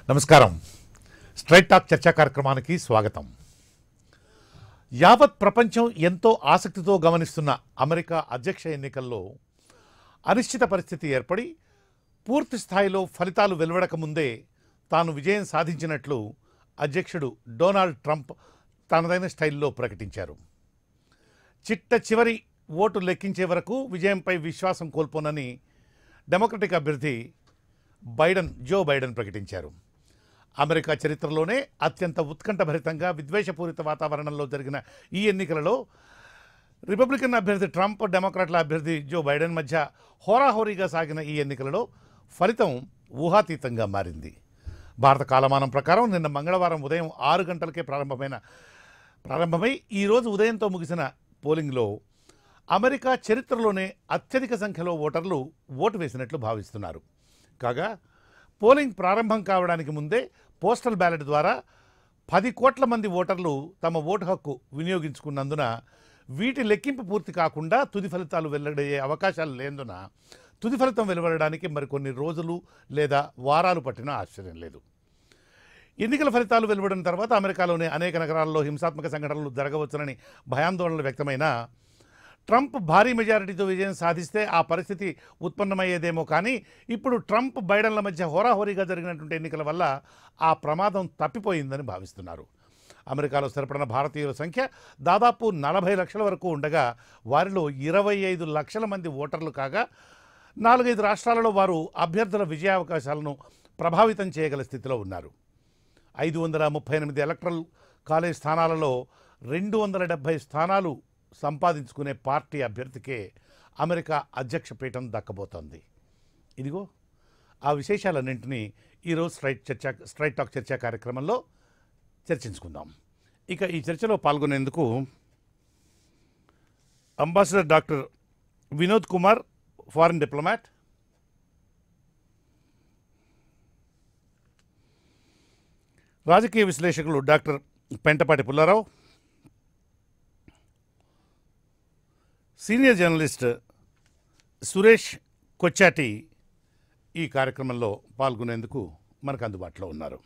నమస్కారం straight talk చర్చా కార్యక్రమానికి స్వాగతం యావత్ ప్రపంచం ఎంతో ఆసక్తితో గమనిస్తున్న అమెరికా అధ్యక్ష ఎన్నికల్లో అనిశ్చిత పరిస్థితి ఏర్పడి పూర్తి స్థాయిలో ఫలితాలు వెలువడక ముందే తాను విజయం సాధించినట్లు అధ్యక్షుడు డొనాల్డ్ ట్రంప్ తనదైన స్టైల్లో ప్రకటించారు చిట్ట చివరి ఓటు లెక్కించే వరకు విజయంపై విశ్వాసం కోల్పోనని డెమోక్రటిక్ అభ్యర్థి బైడెన్ జో బైడెన్ ప్రకటించారు అమెరికా చరిత్రలోనే అత్యంత ఉత్కంఠభరితంగా విద్వేషపూరిత వాతావరణంలో జరిగిన ఈ ఎన్నికలలో రిపబ్లికన్ అభ్యర్థి ట్రంప్ డెమోక్రాట్ల అభ్యర్థి జో బైడెన్ మధ్య హోరాహోరీగా సాగిన ఈ ఎన్నికలలో ఫలితం ఊహాతీతంగా మారింది భారత కాలమానం ప్రకారం నిన్న మంగళవారం ఉదయం ఆరు గంటలకే ప్రారంభమైన ప్రారంభమై ఈరోజు ఉదయంతో ముగిసిన పోలింగ్లో అమెరికా చరిత్రలోనే అత్యధిక సంఖ్యలో ఓటర్లు ఓటు వేసినట్లు భావిస్తున్నారు కాగా పోలింగ్ ప్రారంభం కావడానికి ముందే పోస్టల్ బ్యాలెట్ ద్వారా పది కోట్ల మంది ఓటర్లు తమ ఓటు హక్కు వినియోగించుకున్నందున వీటి లెక్కింపు పూర్తి కాకుండా తుది ఫలితాలు వెల్లడయ్యే అవకాశాలు లేనందున తుది ఫలితం వెలువడడానికి మరికొన్ని రోజులు లేదా వారాలు పట్టినా ఆశ్చర్యం లేదు ఎన్నికల ఫలితాలు వెలువడిన తర్వాత అమెరికాలోని అనేక నగరాల్లో హింసాత్మక సంఘటనలు జరగవచ్చునని భయాందోళనలు వ్యక్తమైన ట్రంప్ భారీ మెజారిటీతో విజయం సాధిస్తే ఆ పరిస్థితి ఉత్పన్నమయ్యేదేమో కానీ ఇప్పుడు ట్రంప్ బైడెన్ల మధ్య హోరాహోరీగా జరిగినటువంటి ఎన్నికల వల్ల ఆ ప్రమాదం తప్పిపోయిందని భావిస్తున్నారు అమెరికాలో స్థిరపడిన భారతీయుల సంఖ్య దాదాపు నలభై లక్షల వరకు ఉండగా వారిలో ఇరవై ఐదు లక్షల మంది ఓటర్లు కాగా నాలుగైదు రాష్ట్రాలలో వారు అభ్యర్థుల విజయావకాశాలను ప్రభావితం చేయగల స్థితిలో ఉన్నారు ఐదు వందల ముప్పై ఎనిమిది ఎలక్ట్రల్ కాలేజ్ స్థానాలలో రెండు వందల డెబ్భై స్థానాలు సంపాదించుకునే పార్టీ అభ్యర్థికే అమెరికా అధ్యక్ష పీఠం దక్కబోతోంది ఇదిగో ఆ విశేషాలన్నింటినీ ఈరోజు స్ట్రైట్ చర్చా స్ట్రైట్ టాక్ చర్చా కార్యక్రమంలో చర్చించుకుందాం ఇక ఈ చర్చలో పాల్గొనేందుకు ambassador doctor Vinod Kumar foreign diplomat రాజకీయ విశ్లేషకులు doctor Pentapati Pullarao senior journalist Suresh Kochatti ఈ కార్యక్రమంలో పాల్గొనేందుకు మనకు అందుబాటులో ఉన్నారు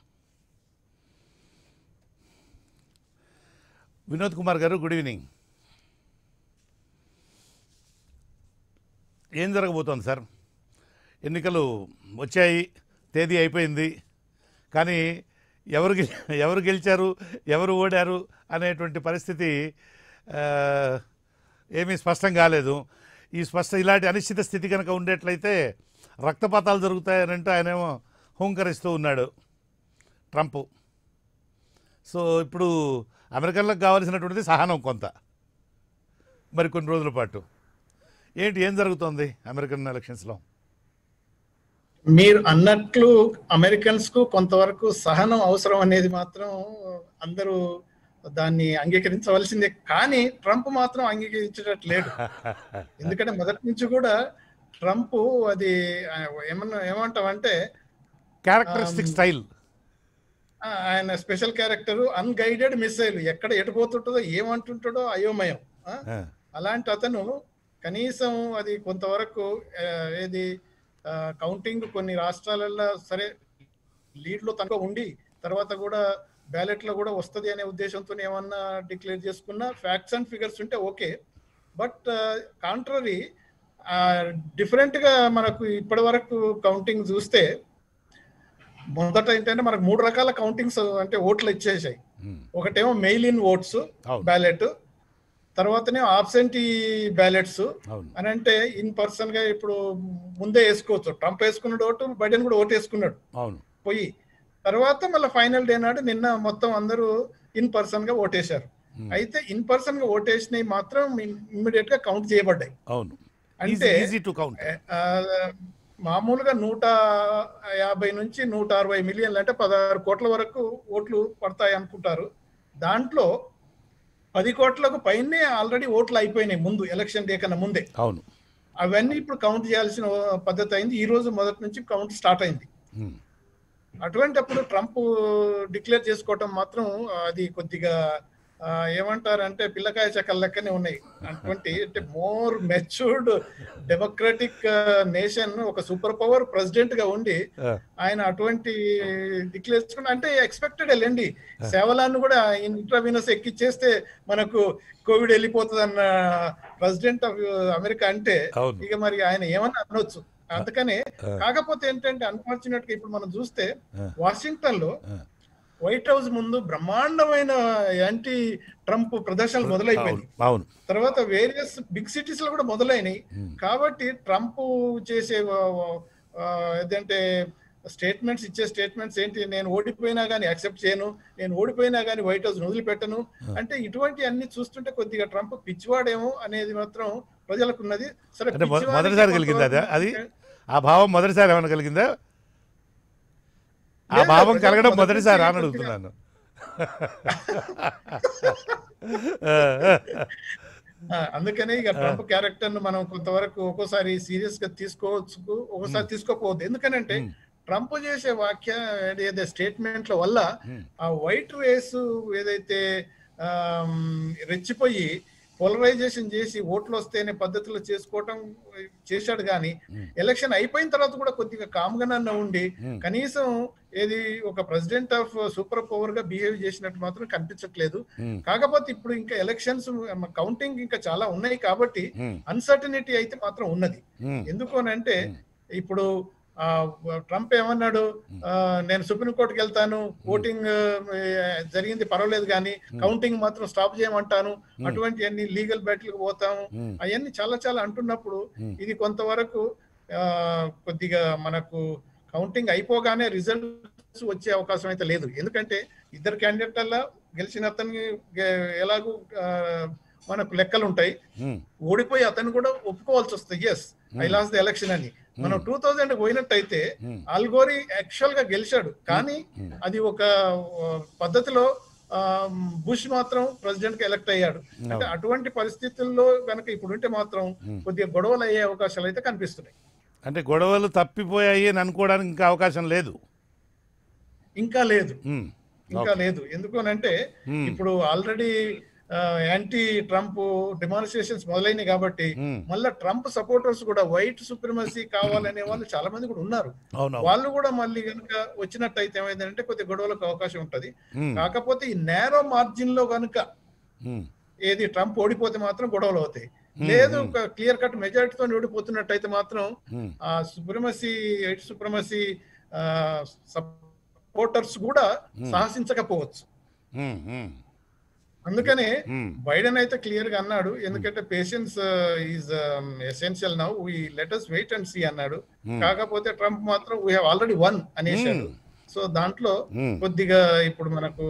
వినోద్ కుమార్ గారు గుడ్ ఈవినింగ్ ఏం జరగబోతోంది సార్ ఎన్నికలు వచ్చాయి తేదీ అయిపోయింది కానీ ఎవరు గె- ఎవరు గెలిచారు ఎవరు ఓడారు అనేటువంటి పరిస్థితి ఆ, ఏమీ స్పష్టం కాలేదు ఈ స్పష్ట ఇలాంటి అనిశ్చిత స్థితి కనుక ఉండేట్లయితే రక్తపాతాలు జరుగుతాయనంటే ఆయనేమో హుంకరిస్తూ ఉన్నాడు ట్రంప్ సో ఇప్పుడు అమెరికన్లకు కావాల్సినటువంటిది సహనం కొంత మరి కొన్ని రోజుల పాటు ఏంటి ఏం జరుగుతోంది అమెరికన్ ఎలక్షన్స్లో మీరు అన్నట్లు అమెరికన్స్ కు కొంతవరకు సహనం అవసరం అనేది మాత్రం అందరూ దాన్ని అంగీకరించవలసిందే కానీ ట్రంప్ మాత్రం అంగీకరించేటట్టు లేడు ఎందుకంటే మొదటి నుంచి కూడా ట్రంప్ అది ఆ, ఏమన్నా ఏమంటామంటే క్యారెక్టరిస్టిక్ స్టైల్ ఆ, ఆయన స్పెషల్ క్యారెక్టర్ అన్గైడెడ్ మిసైల్ ఎక్కడ ఎటు పోతుంటుందో ఏమంటుంటాడో అయోమయం ఆ? అలాంటి అతను కనీసం అది కొంతవరకు ఆ, ఏది కౌంటింగ్ కొన్ని రాష్ట్రాలలో సరే లీడ్ లో తనకు ఉండి తర్వాత కూడా బ్యాలెట్ లో కూడా వస్తది అనే ఉద్దేశంతో ఏమన్నా డిక్లేర్ చేసుకున్నా ఫ్యాక్ట్స్ అండ్ ఫిగర్స్ ఉంటే ఓకే బట్ కాంట్రరీ డిఫరెంట్ గా మనకు ఇప్పటి వరకు కౌంటింగ్ చూస్తే మొదట ఏంటంటే మనకు మూడు రకాల కౌంటింగ్స్ అంటే ఓట్లు ఇచ్చేసాయి ఒకటేమో మెయిల్ ఇన్ ఓట్స్ అవును బ్యాలెట్ తర్వాతనే ఆబ్సెంటీ బ్యాలెట్స్ అవును అని అంటే ఇన్ పర్సన్ గా ఇప్పుడు ముందే వేసుకోవచ్చు ట్రంప్ వేసుకున్నాడు ఓటు బైడెన్ కూడా ఓటు వేసుకున్నాడు అవును పోయి తర్వాత మళ్ళీ ఫైనల్ డే నాడు నిన్న మొత్తం అందరూ ఇన్ పర్సన్ గా ఓటేశారు Hmm. అయితే ఇన్ పర్సన్ గా ఓటేసినవి మాత్రం ఇమ్మీడియట్ గా కౌంట్ చేయబడ్డాయి అవును అంటే ఈజీ టు కౌంట్ ఆ, మామూలుగా నూట యాభై నుంచి నూట అరవై మిలియన్లు అంటే పదహారు కోట్ల వరకు ఓట్లు పడతాయి అనుకుంటారు దాంట్లో పది కోట్లకు పైనే ఆల్రెడీ ఓట్లు అయిపోయినాయి ముందు ఎలక్షన్ డే కన్నా ముందే అవును అవన్నీ ఇప్పుడు కౌంట్ చేయాల్సిన పద్ధతి అయింది ఈ రోజు మొదటి నుంచి కౌంట్ స్టార్ట్ అయింది Hmm. అటువంటప్పుడు ట్రంప్ డిక్లేర్ చేసుకోవటం మాత్రం అది కొద్దిగా ఆ, ఏమంటారంటే పిల్లకాయ చెక్కల లెక్కనే ఉన్నాయి అటువంటి అంటే మోర్ మెచ్యూర్డ్ డెమోక్రటిక్ నేషన్ ఒక సూపర్ పవర్ ప్రెసిడెంట్ గా ఉండి ఆ, ఆయన అటువంటి డిక్లేర్ చేసుకుని అంటే ఎక్స్పెక్టెడ్ వెళ్ళండి సేవలాన్ని కూడా ఇంట్రావీనస్ ఎక్కిచ్చేస్తే మనకు కోవిడ్ వెళ్ళిపోతుంది అన్న ప్రెసిడెంట్ ఆఫ్ అమెరికా అంటే అవును ఇక మరి ఆయన ఏమన్నా అనొచ్చు అందుకనే ఆ. కాకపోతే ఏంటంటే అన్ఫార్చునేట్ గా ఇప్పుడు మనం చూస్తే ఆ. వాషింగ్టన్ లో ఆ. వైట్ హౌస్ ముందు బ్రహ్మాండమైన యాంటీ ట్రంప్ ప్రదర్శనలు మొదలైపోయింది అవును అవును తర్వాత వేరియస్ బిగ్ సిటీస్ లో కూడా మొదలైనవి ఉమ్, కాబట్టి ట్రంప్ చేసే ఆ, ఆ, ఏదంటే స్టేట్మెంట్స్ ఇచ్చే స్టేట్మెంట్స్ ఏంటి నేను ఓడిపోయినా కానీ యాక్సెప్ట్ చేయను నేను ఓడిపోయినా కానీ వైట్ హౌస్ వదిలిపెట్టను అంటే ఇటువంటి అన్ని చూస్తుంటే కొద్దిగా ట్రంప్ పిచ్చివాడేమో అనేది మాత్రం ప్రజలకు ఉన్నది సరే అంటే మొ- పిచ్చివాడికి మొదటిసారి కలిగిందా అది? కొంతవరకు అది? ఆ భావం మొదటిసారి ఏమైనా కలిగిందా ఆ లేదు, భావం లేదు, కలగడం మొదటి మొదటిసారి అని నుంచి అడుగుతున్నాను ఆ, అందుకనే ఇక ట్రంప్ క్యారెక్టర్ ను మనం కొంతవరకు ఒక్కోసారి సీరియస్ గా తీసుకోవచ్చు ఒక్కోసారి తీసుకోకపోవద్దు ఎందుకనంటే ఉమ్, ట్రంప్ చేసే వాక్య ఏదైతే స్టేట్మెంట్ల వల్ల ఉమ్, ఆ వైట్ రేస్ ఏదైతే ఆమ్, రెచ్చిపోయి పోలరైజేషన్ చేసి ఓట్లు వస్తేనే పద్ధతిలో చేసుకోవటం చేశాడు కానీ Hmm. ఎలక్షన్ అయిపోయిన తర్వాత కూడా కొద్దిగా కామ్గానన్న ఉండి Hmm. కనీసం ఏది ఒక ప్రెసిడెంట్ ఆఫ్ సూపర్ పవర్ గా బిహేవ్ చేసినట్టు మాత్రం కనిపించట్లేదు ఉమ్, కాకపోతే ఇప్పుడు ఇంకా ఎలక్షన్స్ కౌంటింగ్ ఇంకా చాలా ఉన్నాయి కాబట్టి ఉమ్, అన్సర్టనిటీ అయితే మాత్రం ఉన్నది ఉమ్, ఎందుకు అని అంటే Hmm. ఇప్పుడు ఆ, ట్రంప్ ఏమన్నాడు ఆ, నేను సుప్రీం కోర్టుకి వెళ్తాను ఓటింగ్ జరిగింది పర్వాలేదు కానీ కౌంటింగ్ మాత్రం స్టాప్ చేయమంటాను అటువంటి అన్ని లీగల్ బ్యాటిల్కి పోతాము ఉమ్, అవన్నీ చాలా చాలా అంటున్నప్పుడు Hmm. ఇది కొంతవరకు ఆ, కొద్దిగా మనకు కౌంటింగ్ అయిపోగానే రిజల్ట్స్ వచ్చే అవకాశం అయితే లేదు ఎందుకంటే ఇద్దరు క్యాండిడేట్ల గెలిచిన అతనికి గె- ఎలాగూ ఆ, మనకు లెక్కలు ఉంటాయి ఉమ్, ఓడిపోయి అతను కూడా ఒప్పుకోవాల్సి వస్తుంది yes I lose the election అని మనం టూ థౌజండ్ పోయినట్టయితే ఉమ్, ఆల్గోరి యాక్చువల్ గా గెలిచాడు కానీ ఉమ్. అది ఒక ఆ, పద్ధతిలో ఆ, బుష్ మాత్రం ప్రెసిడెంట్ కి ఎలక్ట్ అయ్యాడు అంటే అటువంటి పరిస్థితుల్లో కనుక ఇప్పుడు ఉంటే మాత్రం Hmm. కొద్దిగా గొడవలు అయ్యే అవకాశాలు అయితే కనిపిస్తున్నాయి అంటే గొడవలు తప్పిపోయాయి అని అనుకోవడానికి ఇంకా అవకాశం లేదు ఇంకా లేదు ఉమ్, ఇంకా లేదు ఎందుకు అని అంటే Hmm. ఇప్పుడు ఆల్రెడీ యాంటీ ట్రంప్ డెమాన్స్ట్రేషన్స్ మొదలైనవి కాబట్టి ఉమ్, మళ్ళా ట్రంప్ సపోర్టర్స్ కూడా వైట్ సుప్రమసీ కావాలనే వాళ్ళు చాలా మంది కూడా ఉన్నారు అవును వాళ్ళు కూడా మళ్ళీ కనుక వచ్చినట్టయితే ఏమైందంటే కొద్ది గొడవలకు అవకాశం ఉంటది ఉమ్, కాకపోతే ఈ నేరో మార్జిన్ లో కనుక ఉమ్, ఏది ట్రంప్ ఓడిపోతే మాత్రం గొడవలు అవుతాయి లేదు ఒక క్లియర్ కట్ మెజారిటీతో ఓడిపోతున్నట్టయితే మాత్రం ఉమ్, ఆ సుప్రమసీ వైట్ సుప్రమసీ సపోర్టర్స్ కూడా సాహసించకపోవచ్చు ఉమ్, ఉమ్, అందుకనే ఉమ్, బైడెన్ అయితే క్లియర్ గా అన్నాడు ఎందుకంటే patience is essential now we let us wait and see అన్నాడు Hmm. కాకపోతే ట్రంప్ మాత్రం వీ హావ్ ఆల్రెడీ వన్ అనేసాడు సో దాంట్లో ఉమ్, కొద్దిగా ఇప్పుడు మనకు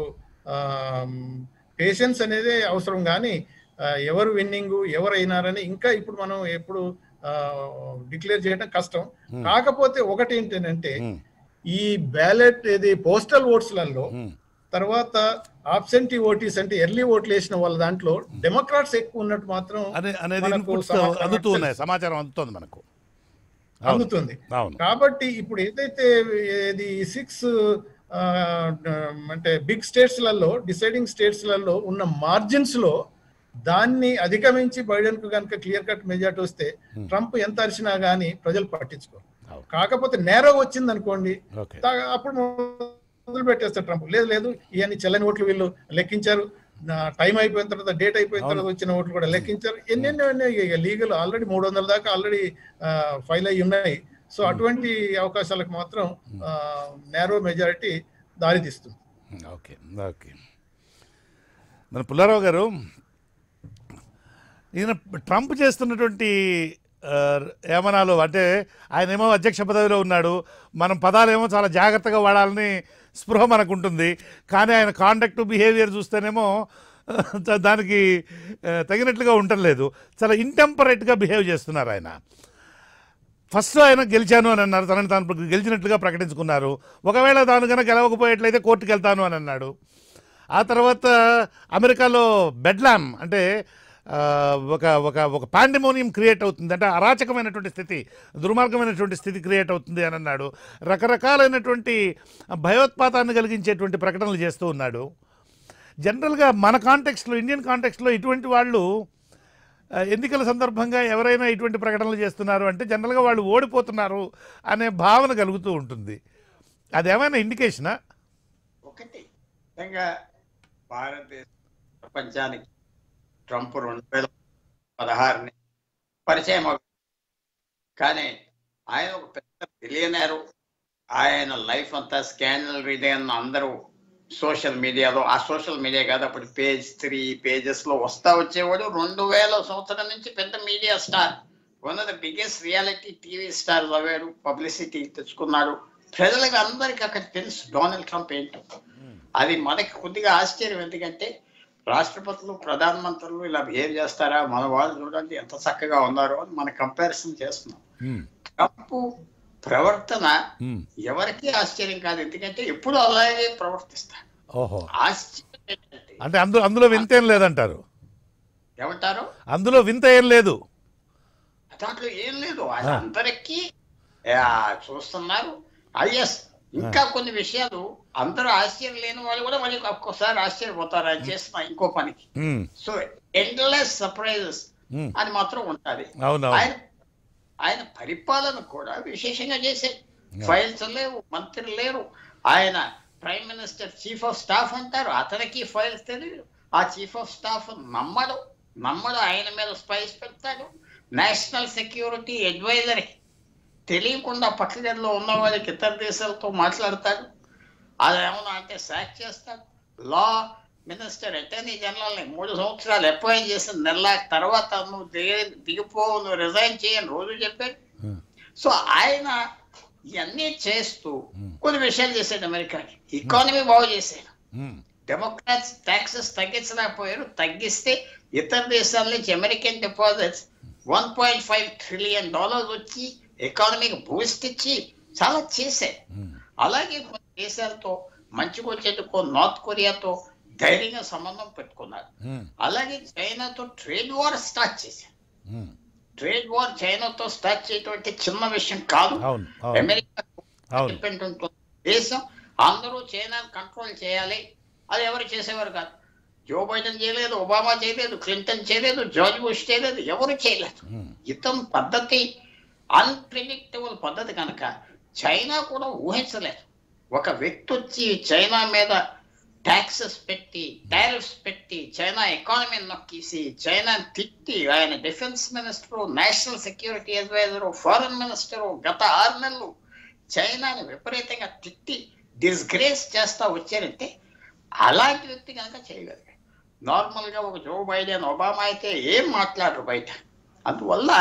పేషెన్స్ అనేది అవసరం కానీ ఎవరు విన్నింగ్ ఎవరు అయినారని ఇంకా ఇప్పుడు మనం ఎప్పుడు డిక్లేర్ చేయడం కష్టం Hmm. కాకపోతే ఒకటి ఏంటంటే ఉమ్, ఈ బ్యాలెట్ ఇది పోస్టల్ ఓట్స్లలో ఉమ్, తర్వాత ఆబ్సెంటీ ఓటీస్ అంటే ఎర్లీ ఓట్లు వేసిన వాళ్ళ దాంట్లో డెమోక్రాట్స్ ఎక్కువ ఉన్నట్టు మాత్రం అనే అనేది మనకు ఇన్పుట్స్ సమాచారం అందుతూ ఉన్నాయి సమాచారం అందుతోంది మనకు అవును అందుతుంది అవును కాబట్టి ఇప్పుడు ఏదైతే ఇది సిక్స్ అంటే బిగ్ స్టేట్స్ లలో డిసైడింగ్ స్టేట్స్ లలో ఉన్న మార్జిన్స్ లో దాన్ని అధిగమించి బైడెన్ కు కనుక క్లియర్ కట్ మెజార్టీ వస్తే ట్రంప్ ఎంత అరిచినా గానీ ప్రజలు పట్టించుకోరు అవును. కాకపోతే నేరో వచ్చింది అనుకోండి ఓకే తా- అప్పుడు మొదలు పెట్టేస్తారు ట్రంప్ లేదు లేదు ఇవన్నీ చెల్లని ఓట్లు వీళ్ళు లెక్కించారు టైం అయిపోయిన తర్వాత డేట్ అయిపోయిన తర్వాత వచ్చిన ఓట్లు కూడా లెక్కించారు ఎన్నెన్నో ఉన్నాయి లీగల్ ఆల్రెడీ మూడు వందల దాకా ఆల్రెడీ ఫైల్ అయి ఉన్నాయి సో అటువంటి అవకాశాలకు మాత్రం నేరో మెజారిటీ దారితీస్తుంది ఓకే ఓకే మన పుల్లారావు గారు ఈయన ట్రంప్ చేస్తున్నటువంటి ఆ, ఏమనాలు అంటే ఆయన ఏమో అధ్యక్ష పదవిలో ఉన్నాడు మనం పదాలేమో చాలా జాగ్రత్తగా వాడాలని స్పృహ మనకు ఉంటుంది కానీ ఆయన కాండక్ట్ బిహేవియర్ చూస్తేనేమో ఆ, దానికి ఆ, తగినట్లుగా ఉండలేదు చాలా ఇంటెంపరేట్గా బిహేవ్ చేస్తున్నారు ఆయన ఫస్ట్ ఆయన గెలిచాను అని అన్నారు తనని తాను గెలిచినట్లుగా ప్రకటించుకున్నారు ఒకవేళ తాను కనుక గెలవకపోయేట్లయితే కోర్టుకు వెళ్తాను అని అన్నాడు ఆ తర్వాత అమెరికాలో బెడ్లామ్ అంటే ఆ, ఒక ఒక ఒక పాండిమోనియం క్రియేట్ అవుతుంది అంటే అరాచకమైనటువంటి స్థితి దుర్మార్గమైనటువంటి స్థితి క్రియేట్ అవుతుంది అని అన్నాడు రకరకాలైనటువంటి భయోత్పాతాన్ని కలిగించేటువంటి ప్రకటనలు చేస్తూ ఉన్నాడు జనరల్గా మన కాంటెక్స్లో ఇండియన్ కాంటెక్స్లో ఇటువంటి వాళ్ళు ఆ, ఎన్నికల సందర్భంగా ఎవరైనా ఇటువంటి ప్రకటనలు చేస్తున్నారు అంటే జనరల్గా వాళ్ళు ఓడిపోతున్నారు అనే భావన కలుగుతూ ఉంటుంది అదేమైనా ఇండికేషనా ఒకటి నిజంగా భారతదేశ ప్రపంచానికి ట్రంప్ రెండు వేల పదహారుని పరిచయం అవ్వ- కానీ ఆయన ఒక పెద్ద బిలియనరు ఆయన లైఫ్ అంతా స్కాండల్ రీడియన్ అందరూ సోషల్ మీడియాలో ఆ సోషల్ మీడియా కాదు అప్పుడు పేజ్ త్రీ పేజెస్ లో వస్తా వచ్చేవాడు రెండు వేల సంవత్సరం నుంచి పెద్ద media star one of the biggest reality TV star అవ్వాడు పబ్లిసిటీ తెచ్చుకున్నాడు ప్రజలకు అందరికి అక్కడ తెలుసు డొనాల్డ్ ట్రంప్ ఏంటో అది మనకి కొద్దిగా ఆశ్చర్యం ఎందుకంటే రాష్ట్రపతులు ప్రధానమంత్రులు ఇలా బిహేవ్ చేస్తారా మన వాళ్ళు చూడండి ఎంత చక్కగా ఉన్నారో అని మన కంపారిజన్ చేస్తున్నాం మ్మ్. ట్రంప్ ప్రవర్తన మ్మ్. ఎవరికి ఆశ్చర్యం కాదు ఎందుకంటే ఎప్పుడు అలాగే ప్రవర్తిస్తారు ఓహో ఆశ్చర్యం ఏంటంటే అంటే అందులో అందులో వింత ఏం లేదంటారు ఏమంటారు అందులో వింత ఏం లేదు దాంట్లో ఏం లేదు అది అందరికీ ఆ, చూస్తున్నారు ఐఎస్ ఇంకా కొన్ని విషయాలు అందరూ ఆశ్చర్యం లేని వాళ్ళు కూడా మళ్ళీ ఒక్కోసారి ఆశ్చర్యపోతారు ఆయన చేస్తున్న ఇంకో పనికి మ్మ్. సో ఎండ్లెస్ సర్ప్రైజెస్ మ్మ్. అని మాత్రం ఉంటది అవునవును ఆయన ఆయన పరిపాలన కూడా విశేషంగా చేశాడు ఫైల్స్ లేవు మంత్రులు లేరు ఆయన prime minister chief of staff అంటారు అతనికి ఫైల్స్ తెలియదు ఆ చీఫ్ ఆఫ్ స్టాఫ్ నమ్మడు నమ్మడు ఆయన మీద స్పైస్ పెడతాడు నేషనల్ సెక్యూరిటీ అడ్వైజర్ తెలియకుండా పక్కగదిలో ఉన్న వాళ్ళకి ఇతర దేశాలతో మాట్లాడతాడు అదేమన్నా అంటే సాక్ చేస్తాడు లా మినిస్టర్ అటర్నీ జనరల్ని మూడు సంవత్సరాలు అపాయింట్ చేసిన నెల తర్వాత నువ్వు దిగ దిగిపో నువ్వు రిజైన్ చేయని రోజు చెప్పాడు మ్మ్. సో ఆయన ఇవన్నీ చేస్తూ కొన్ని విషయాలు చేశాడు అమెరికాకి ఎకానమీ బాగు చేశాడు మ్మ్. డెమోక్రాట్స్ ట్యాక్సెస్ తగ్గించలేకపోయారు తగ్గిస్తే ఇతర దేశాల నుంచి American deposits one point five trillion dollars వచ్చి ఎకానమీకి బూస్ట్ ఇచ్చి చాలా చేశాయి మ్మ్. అలాగే కొన్ని దేశాలతో మంచిగా వచ్చేందుకు నార్త్ కొరియాతో ధైర్యంగా సంబంధం పెట్టుకున్నారు మ్మ్. అలాగే చైనాతో ట్రేడ్ వార్ స్టార్ట్ చేశారు మ్మ్. ట్రేడ్ వార్ చైనాతో స్టార్ట్ చేయడం అంటే చిన్న విషయం కాదు అవును అవును అమెరికా అవును డిపెండ్ ఉంటుంది దేశం అందరూ చైనా కంట్రోల్ చేయాలి అది ఎవరు చేసేవారు కాదు జో బైడెన్ చేయలేదు ఒబామా చేయలేదు క్లింటన్ చేయలేదు జార్జ్ బుష్ చేయలేదు ఎవరు చేయలేదు మ్మ్. ఇతని పద్ధతి అన్ప్రిడిక్టబుల్ పద్ధతి కనుక చైనా కూడా ఊహించలేదు ఒక వ్యక్తి వచ్చి చైనా మీద ట్యాక్సెస్ పెట్టి టారిఫ్స్ పెట్టి చైనా ఎకానమీ నొక్కేసి చైనా తిట్టి ఆయన defence minister national security adviser foreign minister గత ఆరు నెలలు చైనాని విపరీతంగా తిట్టి డిస్గ్రేస్ చేస్తా వచ్చారంటే అలాంటి వ్యక్తి కనుక చేయగలిగాడు నార్మల్ గా ఒక జో బైడెన్ ఒబామా అయితే ఏం మాట్లాడరు బయట అందువల్ల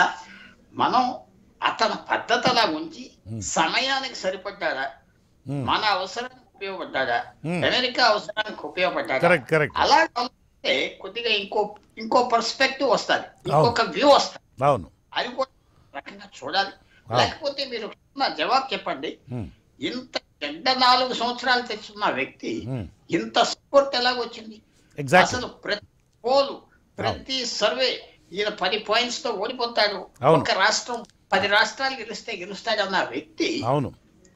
మనం అతని పద్ధతి అలా ఉంచి సమయానికి సరిపడ్డాడా మ్మ్. మన అవసరానికి ఉపయోగపడ్డాడా Hmm. అమెరికా అవసరానికి ఉపయోగపడ్డాడా కరెక్ట్ కరెక్ట్ అలా గమనిస్తే కొద్దిగా ఇంకో ఇంకో పర్స్పెక్టివ్ వస్తుంది ఇంకొక వ్యూ వస్తుంది అవును అది కూడా రకంగా చూడాలి Ah. లేకపోతే మీరు నా జవాబు చెప్పండి మ్మ్. ఇంత చెడ్డ నాలుగు సంవత్సరాలు తెచ్చున్న వ్యక్తి మ్మ్. ఇంత సపోర్ట్ ఎలాగొచ్చింది ఎగ్జాక్ట్లీ అసలు ప్రతి పోలు ప్రతి సర్వే ఈయన పది పాయింట్స్ తో ఓడిపోతాడు అవును. ఒక రాష్ట్రం పది రాష్ట్రాలు గెలిస్తే గెలుస్తాడన్న వ్యక్తి అవును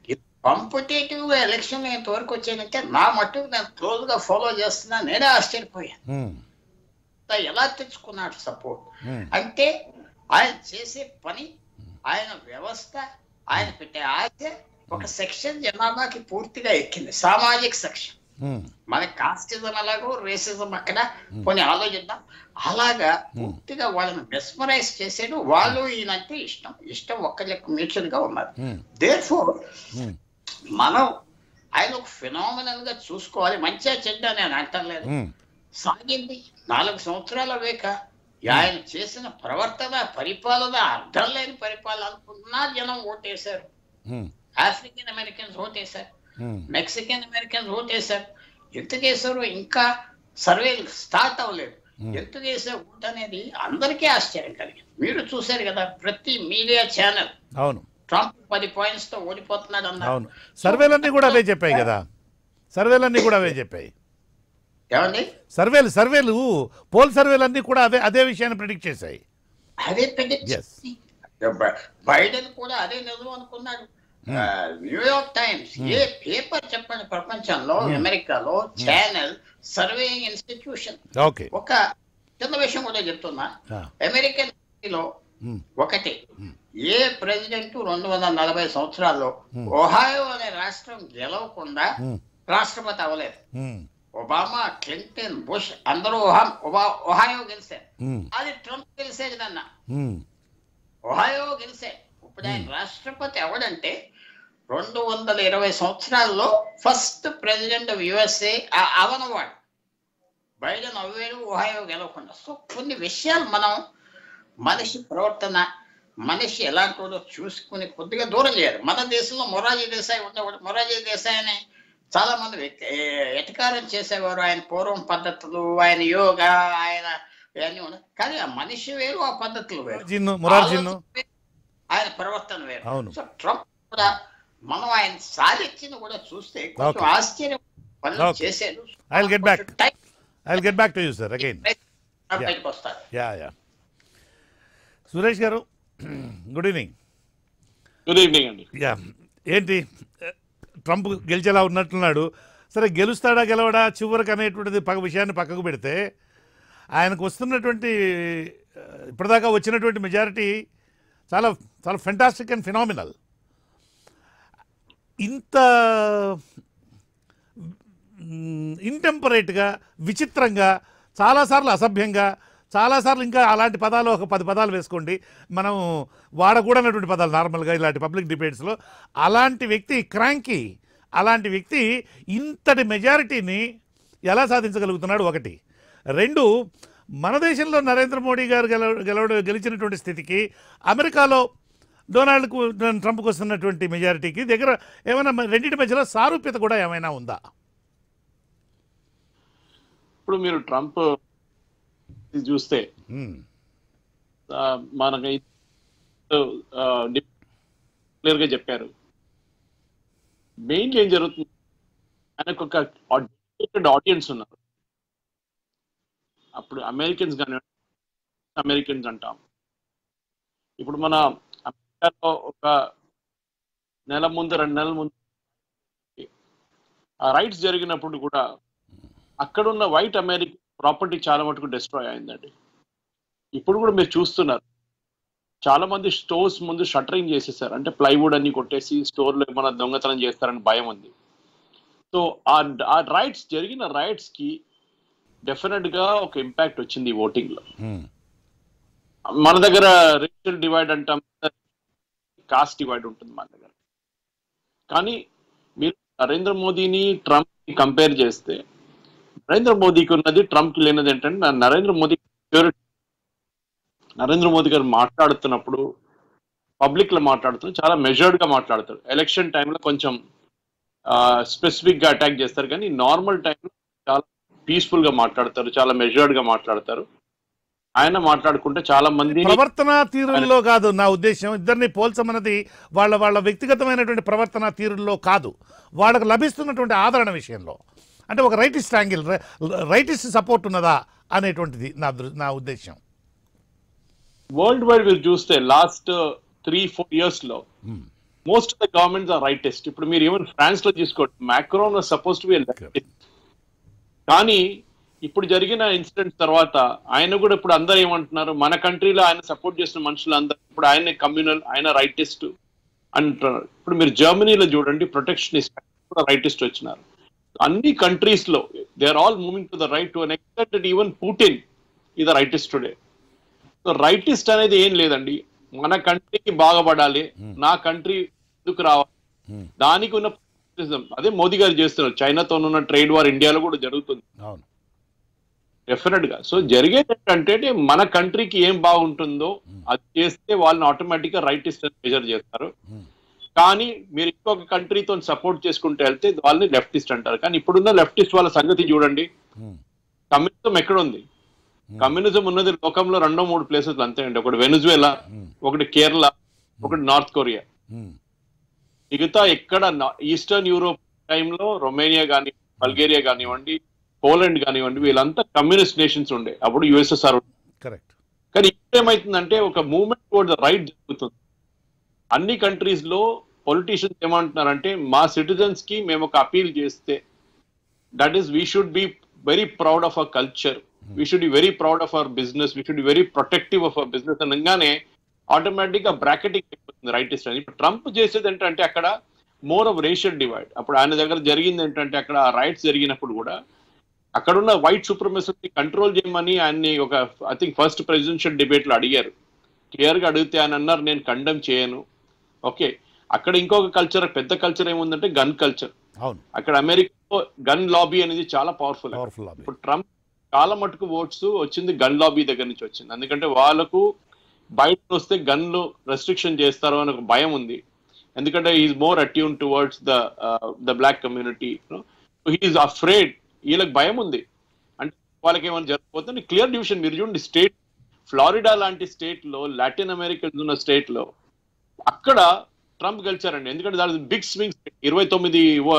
కాంపిటేటివ్ గా ఎలక్షన్ ఇంతవరకు వచ్చానంటే నా మట్టుకు నేను క్లోజ్ గా ఫాలో చేస్తున్నా నేనే ఆశ్చర్యపోయాను మ్మ్. ఇంత ఎలా తెచ్చుకున్నాడు సపోర్ట్ మ్మ్. అంటే ఆయన చేసే పని ఆయన వ్యవస్థ ఆయన పెట్టే ఆశ ఒక సెక్షన్ జనాభాకి పూర్తిగా ఎక్కింది సామాజిక సెక్షన్ మ్మ్. మన కాస్టిజం ఎలాగో రేసిజం అక్కడ కొన్ని ఆలోచిద్దాం అలాగా పూర్తిగా వాళ్ళని మెస్మరైజ్ చేసాడు వాళ్ళు ఈయనంటే ఇష్టం ఇష్టం ఒక్కరికి మ్యూచువల్ గా ఉన్నారు మ్మ్. దేర్ ఫోర్ మ్మ్. మనం ఆయన ఒక ఫినామినల్ గా చూసుకోవాలి మంచిగా చెడ్డ నేను అంటలేదు మ్మ్. సాగింది నాలుగు సంవత్సరాల వేక ఆయన చేసిన ప్రవర్తన పరిపాలన అర్థం లేని పరిపాలన అనుకున్నా జనం ఓటేశారు మ్మ్. ఆఫ్రికన్ అమెరికన్స్ ఓటేశారు మ్మ్. మెక్సికన్ అమెరికన్స్ ఓటేశారు ఎందుకు వేశారు ఇంకా సర్వేలు స్టార్ట్ అవ్వలేదు ఎందుకు వేసే ఓట్ అనేది అందరికీ ఆశ్చర్యం కలిగింది మీరు చూశారు కదా ప్రతి మీడియా ఛానల్ అవును ట్రంప్ పది పాయింట్స్ తో ఓడిపోతున్నాడు అన్నారు అవును సర్వేలన్నీ కూడా అవే చెప్పాయి కదా సర్వేలన్నీ కూడా అవే చెప్పాయి ఏమండి సర్వేలు సర్వేలు పోల్ సర్వేలన్నీ కూడా అదే అదే విషయాన్ని ప్రిడిక్ట్ చేశాయి అదే predict Yes. చేసింది. బ- బైడెన్ కూడా అదే నిజం అనుకున్నాడు న్యూయార్క్ టైమ్స్ ఏ పేపర్ చెప్పండి ప్రపంచంలో అమెరికాలో ఛానల్ సర్వేయింగ్ ఇన్స్టిట్యూషన్ ఓకే ఒక చిన్న విషయం కూడా చెప్తున్నా ఆ, అమెరికన్ లో ఉమ్, ఒకటి ఏ ప్రెసిడెంట్ రెండు వందల నలభై సంవత్సరాల్లో ఒహాయో అనే రాష్ట్రం గెలవకుండా ఉమ్, రాష్ట్రపతి అవ్వలేదు ఉమ్, ఒబామా క్లింటన్ బుష్ అందరూ ఒహా- ఒబా- ఒహాయో గెలిచారు ఉమ్, అది ట్రంప్ గెలిచేది నాన్న ఉమ్, ఒహాయో గెలిచారు ఇప్పుడు ఆయన రాష్ట్రపతి ఎవడంటే రెండు వందల ఇరవై సంవత్సరాల్లో ఫస్ట్ ప్రెసిడెంట్ ఆఫ్ యుఎస్ఏ అవనవాడు బైడెన్ అవ్వేడు ఒహాయో గెలవకుండా సో కొన్ని విషయాలు మనం మనిషి ప్రవర్తన మనిషి ఎలాంటిదో చూసుకుని కొద్దిగా దూరం చేయాలి మన దేశంలో మొరాజీ దేశాయ్ ఉండేవాడు మొరాజీ దేశాయ్ అని చాలా మంది వ్యక్తి- ఏ- ఎటకారం చేసేవారు ఆయన పూర్వం పద్ధతులు ఆయన యోగా ఆయన ఇవన్నీ ఉన్నాయి కానీ ఆ మనిషి వేరు ఆ పద్ధతులు వేరు జిన్ను మురార్జిన్ను ఆలోచన వేరు, ఆయన ప్రవర్తన వేరు అవును. సో ట్రంప్ కూడా మనం ఆయన సాధించిన కూడా చూస్తే కొంచెం Okay. ఆశ్చర్యం పనులు Okay. చేశారు I'll get back. కొంచెం time I will get back to you sir again బయటకు వస్తారు yeah yeah Suresh garu good evening good evening అండి యా ఏంటి ట్రంప్ గెలిచేలా ఉన్నట్లున్నాడు సరే గెలుస్తాడా గెలవడా చివరికి అనేటువంటిది పక్క విషయాన్ని పక్కకు పెడితే ఆయనకు వస్తున్నటువంటి ఆ, ఇప్పటిదాకా వచ్చినటువంటి మెజారిటీ చాలా చాలా ఫెంటాస్టిక్ అండ్ ఫినామినల్ ఇంత ఇంటెంపరేట్గా విచిత్రంగా చాలాసార్లు అసభ్యంగా చాలాసార్లు ఇంకా అలాంటి పదాలు ఒక పది పదాలు వేసుకోండి మనం వాడకూడనటువంటి పదాలు నార్మల్గా ఇలాంటి పబ్లిక్ డిబేట్స్లో అలాంటి వ్యక్తి క్రాంకీ అలాంటి వ్యక్తి ఇంతటి మెజారిటీని ఎలా సాధించగలుగుతున్నాడు ఒకటి రెండు మన దేశంలో నరేంద్ర మోడీ గారు గెల గెలవడం గెలిచినటువంటి స్థితికి అమెరికాలో డొనాల్డ్కు ట్రంప్కి వస్తున్నటువంటి మెజారిటీకి దగ్గర ఏమైనా రెండింటి మధ్యలో సారూప్యత కూడా ఏమైనా ఉందా ఇప్పుడు మీరు ట్రంప్ ఇది చూస్తే మ్మ్. ఆ, మనకి క్లియర్ గా చెప్పారు మెయిన్ ఏం జరుగుతుంది ఆయనకు ఒక ఆడియన్స్ ఉన్నారు అప్పుడు అమెరికన్స్ కానీ అమెరికన్స్ అంటాం ఇప్పుడు మన అమెరికాలో ఒక నెల ముందు రెండు నెలల ముందు ఆ రైట్స్ జరిగినప్పుడు కూడా అక్కడ ఉన్న వైట్ అమెరికన్ ప్రాపర్టీ చాలా మటుకు డిస్ట్రాయ్ అయిందండి ఇప్పుడు కూడా మీరు చూస్తున్నారు చాలా మంది స్టోర్స్ ముందు షట్టరింగ్ చేసేసారు అంటే ప్లైవుడ్ అన్ని కొట్టేసి స్టోర్లో ఏమైనా దొంగతనం చేస్తారని భయం ఉంది సో ఆ ఆ రైట్స్ జరిగిన రైట్స్ కి డెఫినెట్ గా ఒక ఇంపాక్ట్ వచ్చింది ఈ ఓటింగ్ లో మ్మ్. మన దగ్గర రేషియల్ డివైడ్ అంటాం కాస్ట్ డివైడ్ ఉంటుంది మన దగ్గర కానీ మీరు నరేంద్ర మోదీని ట్రంప్ ని కంపేర్ చేస్తే నరేంద్ర మోదీకి ఉన్నది ట్రంప్ కి లేనిది ఏంటంటే నా- నరేంద్ర మోదీ ప్యూరిటీ నరేంద్ర మోదీ గారు మాట్లాడుతున్నప్పుడు పబ్లిక్ లో మాట్లాడుతున్నారు చాలా మెజర్డ్ గా మాట్లాడతారు ఎలక్షన్ టైంలో కొంచెం స్పెసిఫిక్ గా అటాక్ చేస్తారు కానీ నార్మల్ టైంలో చాలా పీస్ఫుల్ గా మాట్లాడతారు చాలా మెజర్డ్ గా మాట్లాడతారు ఆయన మాట్లాడుకుంటే చాలా మంది ప్రవర్తన తీరుల్లో కాదు నా ఉద్దేశం ఇద్దరిని పోల్చమన్నది వాళ్ళ వాళ్ళ వ్యక్తిగతమైనటువంటి ప్రవర్తన తీరుల్లో కాదు వాళ్ళకు లభిస్తున్నటువంటి ఆదరణ విషయంలో అంటే ఒక రైటిస్ట్ యాంగిల్ రైటిస్ట్ సపోర్ట్ ఉన్నదా అనేటువంటిది నా దృ- నా ఉద్దేశం వరల్డ్ వైడ్ మీరు చూస్తే లాస్ట్ త్రీ ఫోర్ ఇయర్స్ లో most of the governments are rightist ఇప్పుడు మీరు ఈవెన్ ఫ్రాన్స్ లో తీసుకోండి మ్యాక్రోన్ సపోజ్ టు బి కానీ ఇప్పుడు జరిగిన ఇన్సిడెంట్ తర్వాత ఆయన కూడా ఇప్పుడు అందరు ఏమంటున్నారు మన కంట్రీలో ఆయన సపోర్ట్ చేసిన మనుషులు అందరూ ఇప్పుడు ఆయన కమ్యూనల్ ఆయన రైటిస్ట్ అంటున్నారు ఇప్పుడు మీరు జర్మనీలో చూడండి ప్రొటెక్షనిస్ట్ కూడా రైటిస్ట్ వచ్చినారు అన్ని కంట్రీస్ లో they are all moving to the right to an extent even Putin ఇది రైటిస్ట్ టుడే సో రైటిస్ట్ అనేది ఏం లేదండి మన కంట్రీకి బాగుపడాలి నా కంట్రీ ఎందుకు రావాలి Hmm. దానికి ఉన్న patriotism, అదే మోదీ గారు చేస్తున్నారు చైనాతో ఉన్న ట్రేడ్ వార్ ఇండియాలో కూడా జరుగుతుంది అవును డెఫినెట్ గా సో జరిగేది ఏంటంటే మన కంట్రీకి ఏం బాగుంటుందో అది చేస్తే వాళ్ళని ఆటోమేటిక్ గా రైటిస్ట్ అని మెజర్ చేస్తారు Hmm. కానీ మీరు ఇంకొక కంట్రీతో సపోర్ట్ చేసుకుంటూ వెళ్తే వాళ్ళని లెఫ్టిస్ట్ అంటారు కానీ ఇప్పుడున్న లెఫ్టిస్ట్ వాళ్ళ సంగతి చూడండి మ్మ్. కమ్యూనిజం ఎక్కడ ఉంది కమ్యూనిజం ఉన్నది లోకంలో రెండో మూడు ప్లేసెస్ అంతే అండి ఒకటి వెనుజువేలా ఒకటి కేరళ ఒకటి నార్త్ కొరియా మ్మ్. మిగతా ఎక్కడ ఈస్టర్న్ యూరోప్ టైంలో రొమేనియా కానీ బల్గేరియా కానివ్వండి పోలాండ్ కానివ్వండి వీళ్ళంతా కమ్యూనిస్ట్ నేషన్స్ ఉండే అప్పుడు యుఎస్ఎస్ఆర్ కరెక్ట్ కానీ ఇప్పుడు ఏమైతుందంటే ఒక మూవ్మెంట్ టువర్డ్ ద రైట్ జరుగుతుంది అన్ని కంట్రీస్ లో పొలిటీషియన్స్ ఏమంటున్నారంటే మా సిటిజన్స్ కి మేము ఒక అపీల్ చేస్తే that is we should be very proud of our culture we should be very proud of our business we should be very protective of our business అనగానే ఆటోమేటిక్ గా bracketing అయిపోతుంది rightist అని ఇప్పుడు Trump చేసేది ఏంటంటే అక్కడ more of racial divide అప్పుడు ఆయన దగ్గర జరిగింది ఏంటంటే అక్కడ రైట్స్ జరిగినప్పుడు కూడా అక్కడున్న వైట్ సూపర్మెసిటీ కంట్రోల్ చేయమని ఆయన్ని ఒక I think first presidential debate లో అడిగారు క్లియర్ గా అడిగితే ఆయన అన్నారు నేను కండమ్ చేయను ఓకే అక్కడ ఇంకొక కల్చర్ పెద్ద కల్చర్ ఏముందంటే గన్ కల్చర్ అవును అక్కడ అమెరికాలో గన్ లాబీ అనేది చాలా పవర్ఫుల్ పవర్ఫుల్ లాబీ ఇప్పుడు ట్రంప్ చాలా మటుకు ఓట్స్ వచ్చింది గన్ లాబీ దగ్గర నుంచి వచ్చింది ఎందుకంటే వాళ్ళకు బయట వస్తే గన్లు రెస్ట్రిక్షన్ చేస్తారు అని ఒక భయం ఉంది ఎందుకంటే is more attune towards the the black community he is afraid వీళ్ళకి భయం ఉంది అంటే వాళ్ళకి ఏమైనా జరగకపోతే క్లియర్ డివిజన్ మీరు చూడండి స్టేట్ ఫ్లారిడా లాంటి స్టేట్ లో లాటిన్ అమెరికా ఉన్న స్టేట్ లో అక్కడ ట్రంప్ గెలిచారండి ఎందుకంటే దాని బిగ్ స్వింగ్స్ ఇరవై తొమ్మిది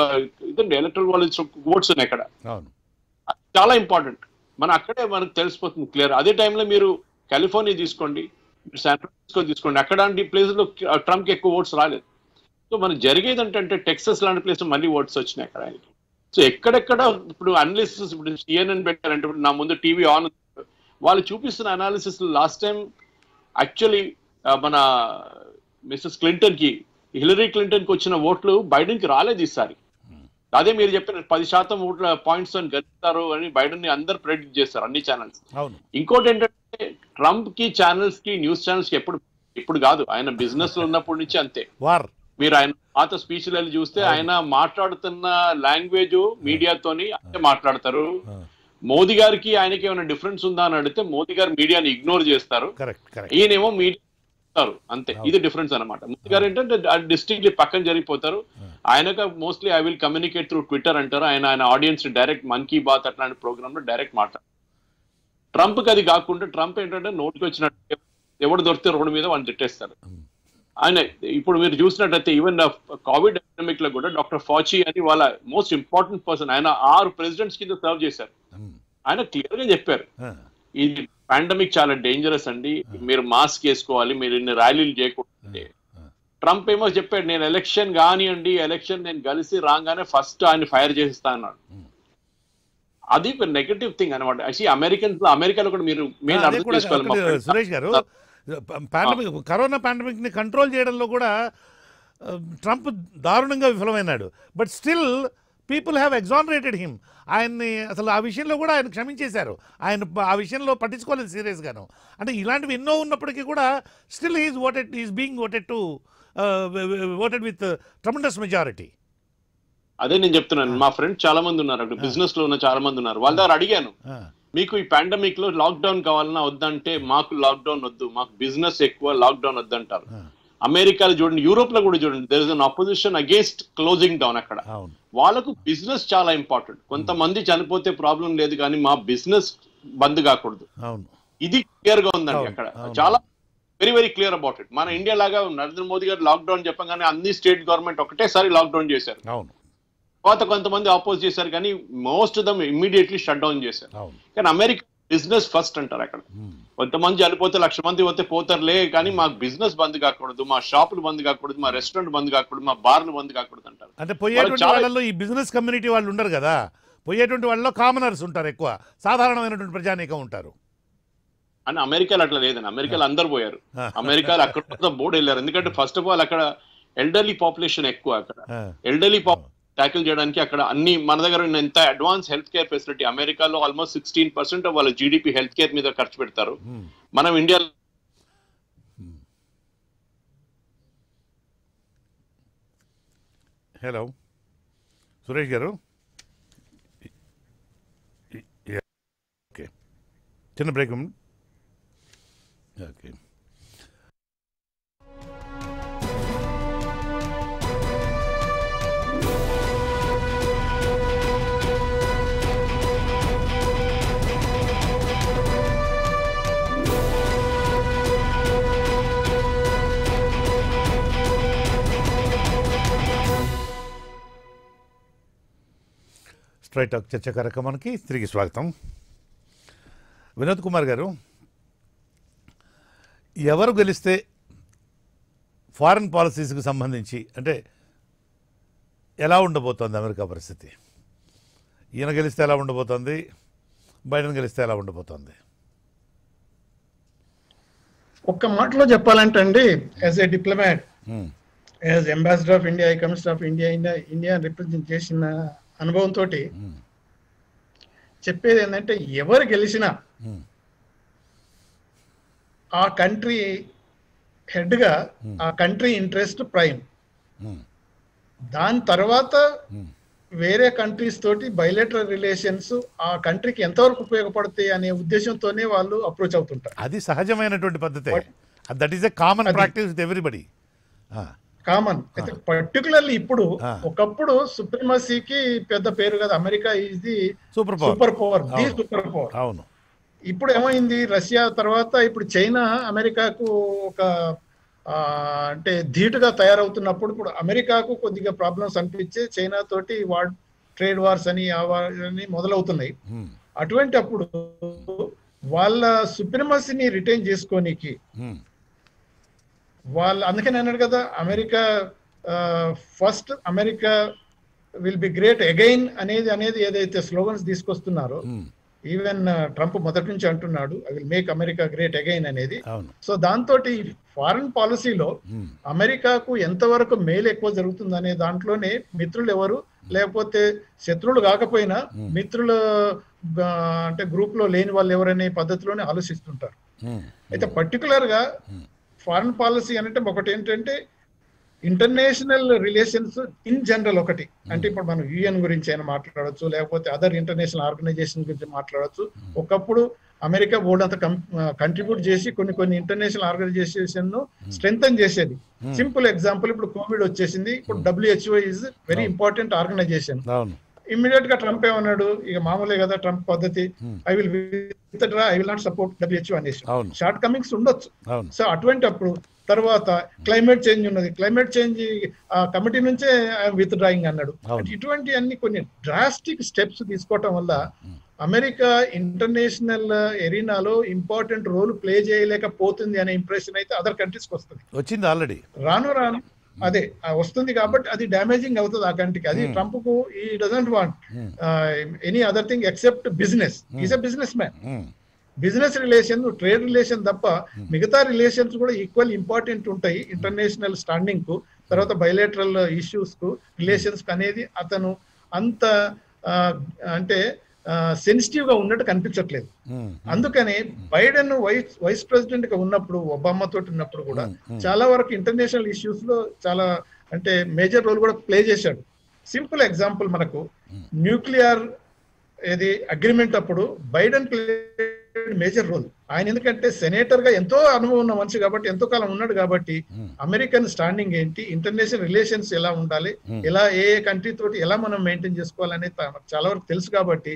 ఇదండి ఎలక్ట్రల్ వాలెన్స్ ఓట్స్ ఉన్నాయి అక్కడ అవును అది చాలా ఇంపార్టెంట్ మన అక్కడే మనకు తెలిసిపోతుంది క్లియర్ అదే టైంలో మీరు కాలిఫోర్నియా తీసుకోండి మీరు శాన్ ఫ్రాన్సిస్కో తీసుకోండి అక్కడాంటి ప్లేస్ లో ట్రంప్ కి ఎక్కువ ఓట్స్ రాలేదు సో మనకు జరిగేది ఏంటంటే టెక్సస్ లాంటి ప్లేస్ మళ్ళీ ఓట్స్ వచ్చినాయి అక్కడ ఆయనకి సో ఎక్కడెక్కడ ఇప్పుడు అనాలిసిస్ ఇప్పుడు సిఎన్ఎన్ పెట్టారంటే ఇప్పుడు నా ముందు టీవీ ఆన్ వాళ్ళు చూపిస్తున్న అనాలిసిస్ లాస్ట్ టైం యాక్చువల్లీ మన మిస్సెస్ క్లింటన్ కి హిలరీ క్లింటన్ కి వచ్చిన ఓట్లు బైడెన్ కి రాలేదు ఈసారి అదే మీరు చెప్పిన పది శాతం ఓట్ల పాయింట్స్ అని గెలుస్తారు అని బైడెన్ ని అందరు ప్రెడిక్ట్ చేస్తారు అన్ని ఛానల్స్ అవును ఇంకోటి ఏంటంటే ట్రంప్ కి ఛానల్స్ కి న్యూస్ ఛానల్స్ కి ఎప్పుడు ఇప్పుడు కాదు ఆయన బిజినెస్ లో ఉన్నప్పటి నుంచి అంతే వార్ మీరు ఆయన పాత స్పీచ్లలో చూస్తే ఆయన మాట్లాడుతున్న లాంగ్వేజ్ మీడియాతోని అంతే మాట్లాడతారు మోదీ గారికి ఆయనకి ఏమైనా డిఫరెన్స్ ఉందా అని అడిగితే మోదీ గారు మీడియాని ఇగ్నోర్ చేస్తారు కరెక్ట్ కరెక్ట్ ఈయనేమో మీడియా అంతే ఇది డిఫరెన్స్ అనమాట మోదీ గారు ఏంటంటే డిస్టింక్ట్లీ పక్కన జరిగిపోతారు ఆయనగా mostly I will communicate through Twitter అంటారు ఆయన ఆయన ఆడియన్స్ డైరెక్ట్ మన్ కీ బాత్ అట్లాంటి ప్రోగ్రామ్ లో డైరెక్ట్ మాట్లాడు ట్రంప్ కి అది కాకుండా ట్రంప్ ఏంటంటే నోటికి వచ్చినట్టు ఎవడు దొరికితే రోడ్డు మీద వాళ్ళు తిట్టేస్తారు ఆయన ఇప్పుడు మీరు చూసినట్టయితే ఈవెన్ కోవిడ్ ఎపిడమిక్ లో కూడా డాక్టర్ ఫాచి అని వాళ్ళ మోస్ట్ ఇంపార్టెంట్ పర్సన్ ఆయన ఆరు ప్రెసిడెంట్స్ కింద సర్వ్ చేశారు ఆయన క్లియర్ గా చెప్పారు ఇది పాండమిక్ చాలా డేంజరస్ అండి మీరు మాస్క్ వేసుకోవాలి మీరు ఇన్ని ర్యాలీలు చేయకూడదు ట్రంప్ ఏమో చెప్పాడు నేను ఎలక్షన్ కానివ్వండి ఎలక్షన్ నేను కలిసి రాగానే ఫస్ట్ ఆయన ఫైర్ చేసిస్తా అన్నాడు అది నెగటివ్ థింగ్ అనమాట యాక్చువల్లీ అమెరికన్స్ లో అమెరికాలో కూడా మీరు మెయిన్ అదే అర్థం కూడా చేసుకోవాలి మా ఒకటి friends. సురేష్ గారు పాండమిక్ కరోనా పాండమిక్ ని కంట్రోల్ చేయడంలో కూడా ఆ, ట్రంప్ దారుణంగా విఫలమైనాడు but still people have exonerated him ఆయన్ని అసలు ఆ విషయంలో కూడా ఆయన క్షమించేశారు ఆయన ప- ఆ విషయంలో పట్టించుకోలేదు సీరియస్గాను అంటే ఇలాంటివి ఎన్నో ఉన్నప్పటికీ కూడా still is voted is being voted to voted with tremendous majority అదే నేను చెప్తున్నాను మా ఫ్రెండ్ చాలా మంది ఉన్నారు అక్కడ బిజినెస్ లో ఉన్న చాలా మంది ఉన్నారు వాళ్ళ దగ్గర అడిగాను మీకు ఈ పాండమిక్ లో లాక్డౌన్ కావాలన్నా వద్దంటే మాకు లాక్డౌన్ వద్దు మాకు బిజినెస్ ఎక్కువ లాక్డౌన్ వద్దంటారు అమెరికాలో చూడండి యూరోప్ లో కూడా చూడండి there is an opposition against closing down అక్కడ అవును వాళ్ళకు బిజినెస్ చాలా ఇంపార్టెంట్ కొంతమంది చనిపోతే ప్రాబ్లం లేదు కానీ మా బిజినెస్ బంద్ కాకూడదు అవును ఇది క్లియర్ గా ఉందండి అవును, అక్కడ అవును. చాలా very very clear about it మన ఇండియా లాగా నరేంద్ర మోదీ గారు లాక్డౌన్ చెప్పగానే అన్ని స్టేట్ గవర్నమెంట్ ఒకటేసారి లాక్డౌన్ చేశారు అవును తర్వాత కొంతమంది ఆపోజ్ చేశారు కానీ most them immediately shut down చేశారు అవును కానీ అమెరికా బిజినెస్ ఫస్ట్ అంటారు అక్కడ Hmm. కొంతమంది చనిపోతే లక్ష మంది పోతే పోతారులే కానీ మాకు బిజినెస్ బంద్ కాకూడదు మా షాపులు బంద్ కాకూడదు మా రెస్టారెంట్ బంద్ కాకూడదు మా బార్లు బంద్ కాకూడదు అంటారు అంటే పోయేటువంటి చాలా- వాళ్ళలో ఈ బిజినెస్ కమ్యూనిటీ వాళ్ళు ఉండరు కదా పోయేటువంటి వాళ్ళలో కామనర్స్ ఉంటారు ఎక్కువ సాధారణమైనటువంటి ప్రజానీకం ఉంటారు అని అమెరికాలో అట్లా లేదండి అమెరికాలో అందరు పోయారు అమెరికాలో అక్కడ బోర్డు వెళ్ళారు ఎందుకంటే ఫస్ట్ ఆఫ్ ఆల్ అక్కడ ఎల్డర్లీ పాపులేషన్ ఎక్కువ అక్కడ ఆ, ఎల్డర్లీ పాప్ ట్యాకిల్ చేయడానికి అక్కడ అన్ని మన దగ్గర ఉన్న ఎంత అడ్వాన్స్ హెల్త్ కేర్ ఫెసిలిటీ అమెరికాలో ఆల్మోస్ట్ సిక్స్టీన్ పర్సెంట్ వాళ్ళ జీడిపి హెల్త్ కేర్ మీద ఖర్చు పెడతారు ఉమ్. మనం ఇండియా హలో సురేష్ గారు ఓకే చిన్న బ్రేక్ ఉంది. ఓకే స్ట్రైట్ టాక్ చర్చ కార్యక్రమానికి తిరిగి స్వాగతం వినోద్ కుమార్ గారు ఎవరు గెలిస్తే ఫారెన్ పాలసీస్కి సంబంధించి అంటే ఎలా ఉండబోతోంది అమెరికా పరిస్థితి ఈయన గెలిస్తే ఎలా ఉండబోతోంది బైడెన్ గెలిస్తే ఎలా ఉండబోతోంది ఒక్క మాటలో చెప్పాలంటే అండి as a diplomat um, as ambassador of India commissioner of India India India represent చేసిన అనుభవంతో ఉమ్, చెప్పేది ఏంటంటే ఎవరు గెలిచినా ఉమ్, ఆ కంట్రీ హెడ్గా ఆ కంట్రీ ఇంట్రెస్ట్ ప్రైమ్ ఉమ్, దాని తర్వాత ఉమ్. వేరే కంట్రీస్ తోటి బయలేటరల్ రిలేషన్స్ ఆ కంట్రీకి ఎంతవరకు ఉపయోగపడతాయి అనే ఉద్దేశంతోనే వాళ్ళు అప్రోచ్ అవుతుంటారు అది సహజమైనటువంటి పద్ధతే దట్ ఈస్ ఎ కామన్ అది- ప్రాక్టీస్ విత్ ఎవ్రీబడి కామన్ అయితే పర్టికులర్లీ ఇప్పుడు ఆ. ఒకప్పుడు సుప్రీమసీకి పెద్ద పేరు కదా America is the super power super power the అవును. సూపర్ పవర్ అవును ఇప్పుడు ఏమైంది రష్యా తర్వాత ఇప్పుడు చైనా అమెరికాకు ఒక ఆ, అంటే ధీటుగా తయారవుతున్నప్పుడు ఇప్పుడు అమెరికాకు కొద్దిగా ప్రాబ్లమ్స్ అనిపించే చైనా తోటి వార్ ట్రేడ్ వార్స్ అని ఆ వార్ అని మొదలవుతున్నాయి ఉమ్, అటువంటి అప్పుడు వాళ్ళ సుప్రీమసీని రిటైన్ చేసుకోనికి ఉమ్, వాళ్ళు అందుకని అన్నాడు కదా America first America will be great again అనేది అనేది ఏదైతే స్లోగన్స్ తీసుకొస్తున్నారో ఉమ్, ఈవెన్ ట్రంప్ మొదటి నుంచి అంటున్నాడు I will make America great again అనేది అవును సో దాంతో ఫారెన్ పాలసీలో ఉమ్, అమెరికాకు ఎంతవరకు మేలు ఎక్కువ జరుగుతుందనే దాంట్లోనే మిత్రులు ఎవరు లేకపోతే శత్రువులు కాకపోయినా మిత్రులు ఆ, అంటే గ్రూప్ లో లేని వాళ్ళు ఎవరనే పద్ధతిలోనే ఆలోచిస్తుంటారు ఉమ్, అయితే పర్టికులర్ గా ఫారెన్ పాలసీ అంటే ఒకటి ఏంటంటే ఇంటర్నేషనల్ రిలేషన్స్ ఇన్ జనరల్ ఒకటి అంటే ఇప్పుడు మనం యుఎన్ గురించి అయినా మాట్లాడవచ్చు లేకపోతే అదర్ ఇంటర్నేషనల్ ఆర్గనైజేషన్ గురించి మాట్లాడవచ్చు ఒకప్పుడు అమెరికా బోర్డు అంత కంట్రిబ్యూట్ చేసి కొన్ని కొన్ని ఇంటర్నేషనల్ ఆర్గనైజేషన్ ను స్ట్రెంగ్ చేసేది సింపుల్ ఎగ్జాంపుల్ ఇప్పుడు కోవిడ్ వచ్చేసింది ఇప్పుడు WHO is very important organization అవును ఇమ్మీడియట్ గా ట్రంప్ ఏమన్నాడు ఇక మామూలే కదా ట్రంప్ పద్ధతి I will withdraw I will not support WHO అనేసి అవును షార్ట్ కమింగ్స్ ఉండొచ్చు అవును సో అటువంటి అప్పుడు తర్వాత క్లైమేట్ చేంజ్ ఉన్నది క్లైమేట్ చేంజ్ ఆ కమిటీ నుంచే విత్ డ్రాయింగ్ అన్నాడు అవును. అంటే ఇటువంటి అన్ని కొన్ని డ్రాస్టిక్ స్టెప్స్ తీసుకోవటం వల్ల అమెరికా ఇంటర్నేషనల్ ఎరీనాలో ఇంపార్టెంట్ రోల్ ప్లే చేయలేకపోతుంది అనే ఇంప్రెషన్ అయితే అదర్ కంట్రీస్కి వస్తుంది వచ్చింది ఆల్రెడీ రాను రాను అదే ఆ వస్తుంది కాబట్టి అది డ్యామేజింగ్ అవుతుంది ఆ కంట్రీకి అది ట్రంప్ కు ఈ doesn't want any other thing except business is a business man business relation trade relation తప్ప మిగతా రిలేషన్స్ కూడా ఈక్వల్ ఇంపార్టెంట్ ఉంటాయి ఇంటర్నేషనల్ స్టాండింగ్ కు తర్వాత బయలేటరల్ ఇష్యూస్ కు రిలేషన్స్ అనేది అతను అంత ఆ, అంటే సెన్సిటివ్ గా ఉన్నట్టు కనిపించట్లేదు అందుకని బైడెన్ వైస్ వైస్ ప్రెసిడెంట్ గా ఉన్నప్పుడు ఒబామా తోటి ఉన్నప్పుడు కూడా చాలా వరకు ఇంటర్నేషనల్ ఇష్యూస్ లో చాలా అంటే మేజర్ రోల్ కూడా ప్లే చేశాడు సింపుల్ ఎగ్జాంపుల్ మనకు న్యూక్లియర్ ఇది అగ్రిమెంట్ అప్పుడు బైడెన్ ప్లే మేజర్ రోల్ ఆయన ఎందుకంటే సెనేటర్ గా ఎంతో అనుభవం ఉన్న మనిషి కాబట్టి ఎంతో కాలం ఉన్నాడు కాబట్టి అమెరికన్ స్టాండింగ్ ఏంటి ఇంటర్నేషనల్ రిలేషన్స్ ఎలా ఉండాలి ఎలా ఏ కంట్రీ తోటి ఎలా మనం మెయింటైన్ చేసుకోవాలనేది తనకు చాలా వరకు తెలుసు కాబట్టి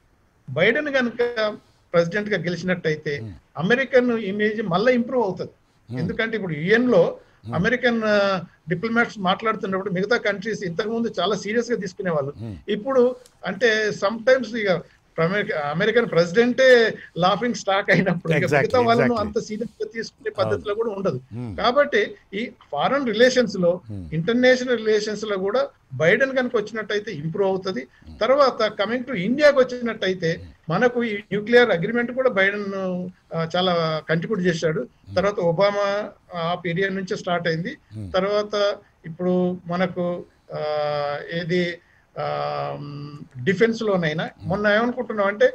బైడెన్ కనుక ప్రెసిడెంట్ గా గెలిచినట్టయితే అమెరికన్ ఇమేజ్ మళ్ళీ ఇంప్రూవ్ అవుతుంది ఎందుకంటే ఇప్పుడు యుఎన్ లో అమెరికన్ డిప్లొమాట్స్ మాట్లాడుతున్నప్పుడు మిగతా కంట్రీస్ ఇంతకు ముందు చాలా సీరియస్ గా తీసుకునేవాళ్ళు ఇప్పుడు అంటే సమ్ టైమ్స్ ఇక అమెరికా అమెరికన్ ప్రెసిడెంటే లాఫింగ్ స్టాక్ అయినప్పుడు ఇక Exactly, మిగతా వాళ్ళను exactly. అంత సీరియస్ గా తీసుకునే పద్ధతిలో కూడా ఉండదు Hmm. కాబట్టి ఈ ఫారెన్ రిలేషన్స్ లో ఇంటర్నేషనల్ రిలేషన్స్ లో కూడా బైడెన్ కనుక వచ్చినట్టయితే ఇంప్రూవ్ అవుతుంది తర్వాత కమింగ్ టు ఇండియాకి వచ్చినట్టయితే మనకు ఈ న్యూక్లియర్ అగ్రిమెంట్ కూడా బైడెన్ ఆ, చాలా కంట్రిబ్యూట్ చేశాడు తర్వాత ఒబామా ఆ పీరియడ్ నుంచి స్టార్ట్ అయింది తర్వాత ఇప్పుడు మనకు ఆ, ఏది డిఫెన్స్ లోనైనా మొన్న ఏమనుకుంటున్నాం అంటే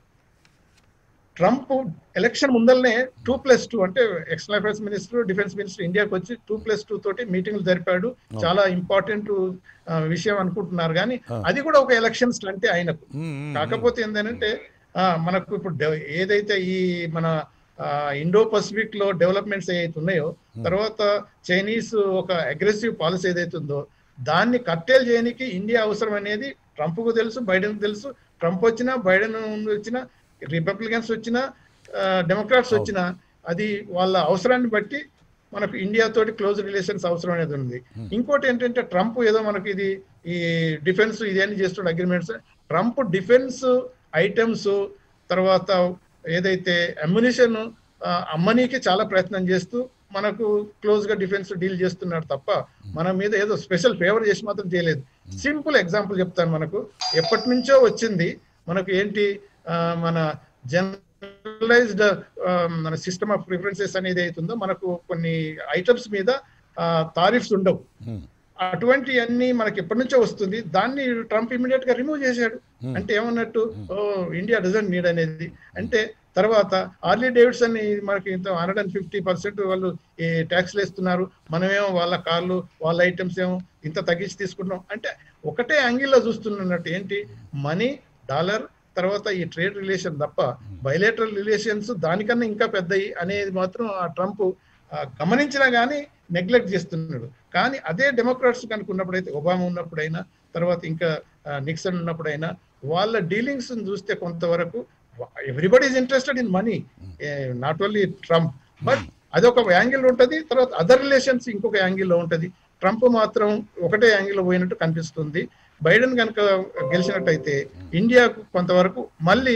ట్రంప్ ఎలక్షన్ ముందరనే టూ ప్లస్ టూ అంటే external affairs minister defence minister ఇండియాకి వచ్చి టూ ప్లస్ టూ తోటి మీటింగ్లు జరిపాడు చాలా ఇంపార్టెంట్ విషయం అనుకుంటున్నారు కానీ అది కూడా ఒక ఎలక్షన్ స్టంటే ఆయనకు కాకపోతే ఏంటంటే ఆ, మనకు ఇప్పుడు డెవ- ఏదైతే ఈ మన ఇండో పసిఫిక్ లో డెవలప్మెంట్స్ ఏవైతే ఉన్నాయో తర్వాత చైనీస్ ఒక అగ్రెసివ్ పాలసీ ఏదైతే ఉందో దాన్ని కట్టేలు చేయడానికి ఇండియా అవసరం అనేది ట్రంప్ కు తెలుసు బైడెన్ తెలుసు ట్రంప్ వచ్చినా బైడెన్ వచ్చినా రిపబ్లికన్స్ వచ్చినా డెమోక్రాట్స్ వచ్చినా అది వాళ్ళ అవసరాన్ని బట్టి మనకు ఇండియా తోటి క్లోజ్ రిలేషన్స్ అవసరం అనేది ఉంది ఇంకోటి ఏంటంటే ట్రంప్ ఏదో మనకి ఇది ఈ డిఫెన్స్ ఇదేని చేస్తున్న అగ్రిమెంట్స్ ట్రంప్ డిఫెన్స్ ఐటమ్స్ తర్వాత ఏదైతే అమ్యునిషన్ అమ్మనీకి చాలా ప్రయత్నం చేస్తూ మనకు క్లోజ్ గా డిఫెన్స్ డీల్ చేస్తున్నాడు తప్ప మన మీద ఏదో స్పెషల్ ఫేవర్ చేసి మాత్రం చేయలేదు సింపుల్ ఎగ్జాంపుల్ చెప్తాను మనకు ఎప్పటి నుంచో వచ్చింది మనకు ఏంటి ఆ, మన జనరలైజ్డ్ మన సిస్టమ్ ఆఫ్ ప్రిఫరెన్సెస్ అనేది అవుతుందో మనకు కొన్ని ఐటమ్స్ మీద తారిఫ్స్ ఉండవు Hmm. అటువంటి అన్ని మనకి ఎప్పటి నుంచో వస్తుంది దాన్ని ట్రంప్ ఇమీడియట్ గా రిమూవ్ చేశాడు అంటే ఏమన్నట్టు ఓ ఇండియా డజంట్ నీడ్ అనేది అంటే తర్వాత ఆర్లీ డేవిడ్సన్ మనకి ఇంత హండ్రెడ్ అండ్ ఫిఫ్టీ పర్సెంట్ వాళ్ళు ఈ ట్యాక్స్లు వేస్తున్నారు మనమేమో వాళ్ళ కార్లు వాళ్ళ ఐటమ్స్ ఏమో ఇంత తగ్గించి తీసుకుంటున్నాం అంటే ఒకటే యాంగిల్లో చూస్తున్నట్టు ఏంటి మనీ డాలర్ తర్వాత ఈ ట్రేడ్ రిలేషన్ తప్ప బయలేటరల్ రిలేషన్స్ దానికన్నా ఇంకా పెద్దయి అనేది మాత్రం ఆ ట్రంప్ ఆ, గమనించినా కానీ నెగ్లెక్ట్ చేస్తున్నాడు కానీ అదే డెమోక్రాట్స్ కనుక ఉన్నప్పుడైతే ఒబామా ఉన్నప్పుడైనా తర్వాత ఇంకా ఆ, నిక్సన్ ఉన్నప్పుడైనా వాళ్ళ డీలింగ్స్ చూస్తే కొంతవరకు everybody is interested in money not only Trump but అదొక యాంగిల్ ఉంటది తర్వాత అదర్ రిలేషన్స్ ఇంకొక యాంగిల్లో ఉంటది ట్రంప్ మాత్రం ఒకటే యాంగిల్లో పోయినట్టు కనిపిస్తుంది బైడెన్ కనుక గెలిచినట్టయితే ఇండియాకు కొంతవరకు మళ్ళీ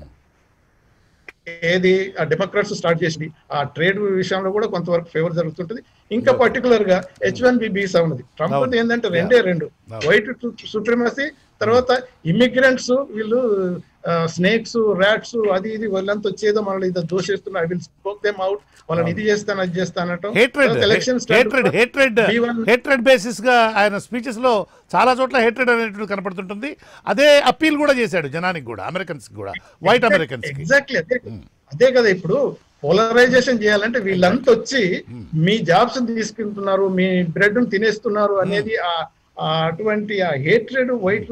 ఏది ఆ డెమోక్రాట్స్ స్టార్ట్ చేసింది ఆ ట్రేడ్ విషయంలో కూడా కొంతవరకు ఫేవర్ జరుగుతుంటది ఇంకా పర్టికులర్ గా హెచ్ వన్ బి బీసా ఉన్నది ట్రంప్ అవును. ఏంటంటే రెండే రెండు అవును. వైట్ సుప్రీమసీ తర్వాత ఇమిగ్రెంట్స్ వీళ్ళు స్నేక్స్ ర్యాట్స్ అది ఇది వాళ్ళంతా వచ్చేదో మనల్ని ఇది దోషిస్తున్నారు I will spoke them out వాళ్ళని ఇది చేస్తాను అది చేస్తానటం hatred election hatred hatred B1 hatred basis గా ఆయన స్పీచెస్ లో చాలా చోట్ల హేట్రెడ్ అనేటువంటి కనపడుతుంటుంది అదే అప్పీల్ కూడా చేశాడు జనానికి కూడా అమెరికన్స్ కూడా వైట్ అమెరికన్స్ కి ఎగ్జాక్ట్లీ అదే అదే కదా ఇప్పుడు పోలరైజేషన్ చేయాలంటే వీళ్ళంతా వచ్చి మీ జాబ్స్ తీసుకుంటున్నారు మీ బ్రెడ్ తినేస్తున్నారు అనేది ఆ ఆ అటువంటి ఆ హేట్రెడ్ వైట్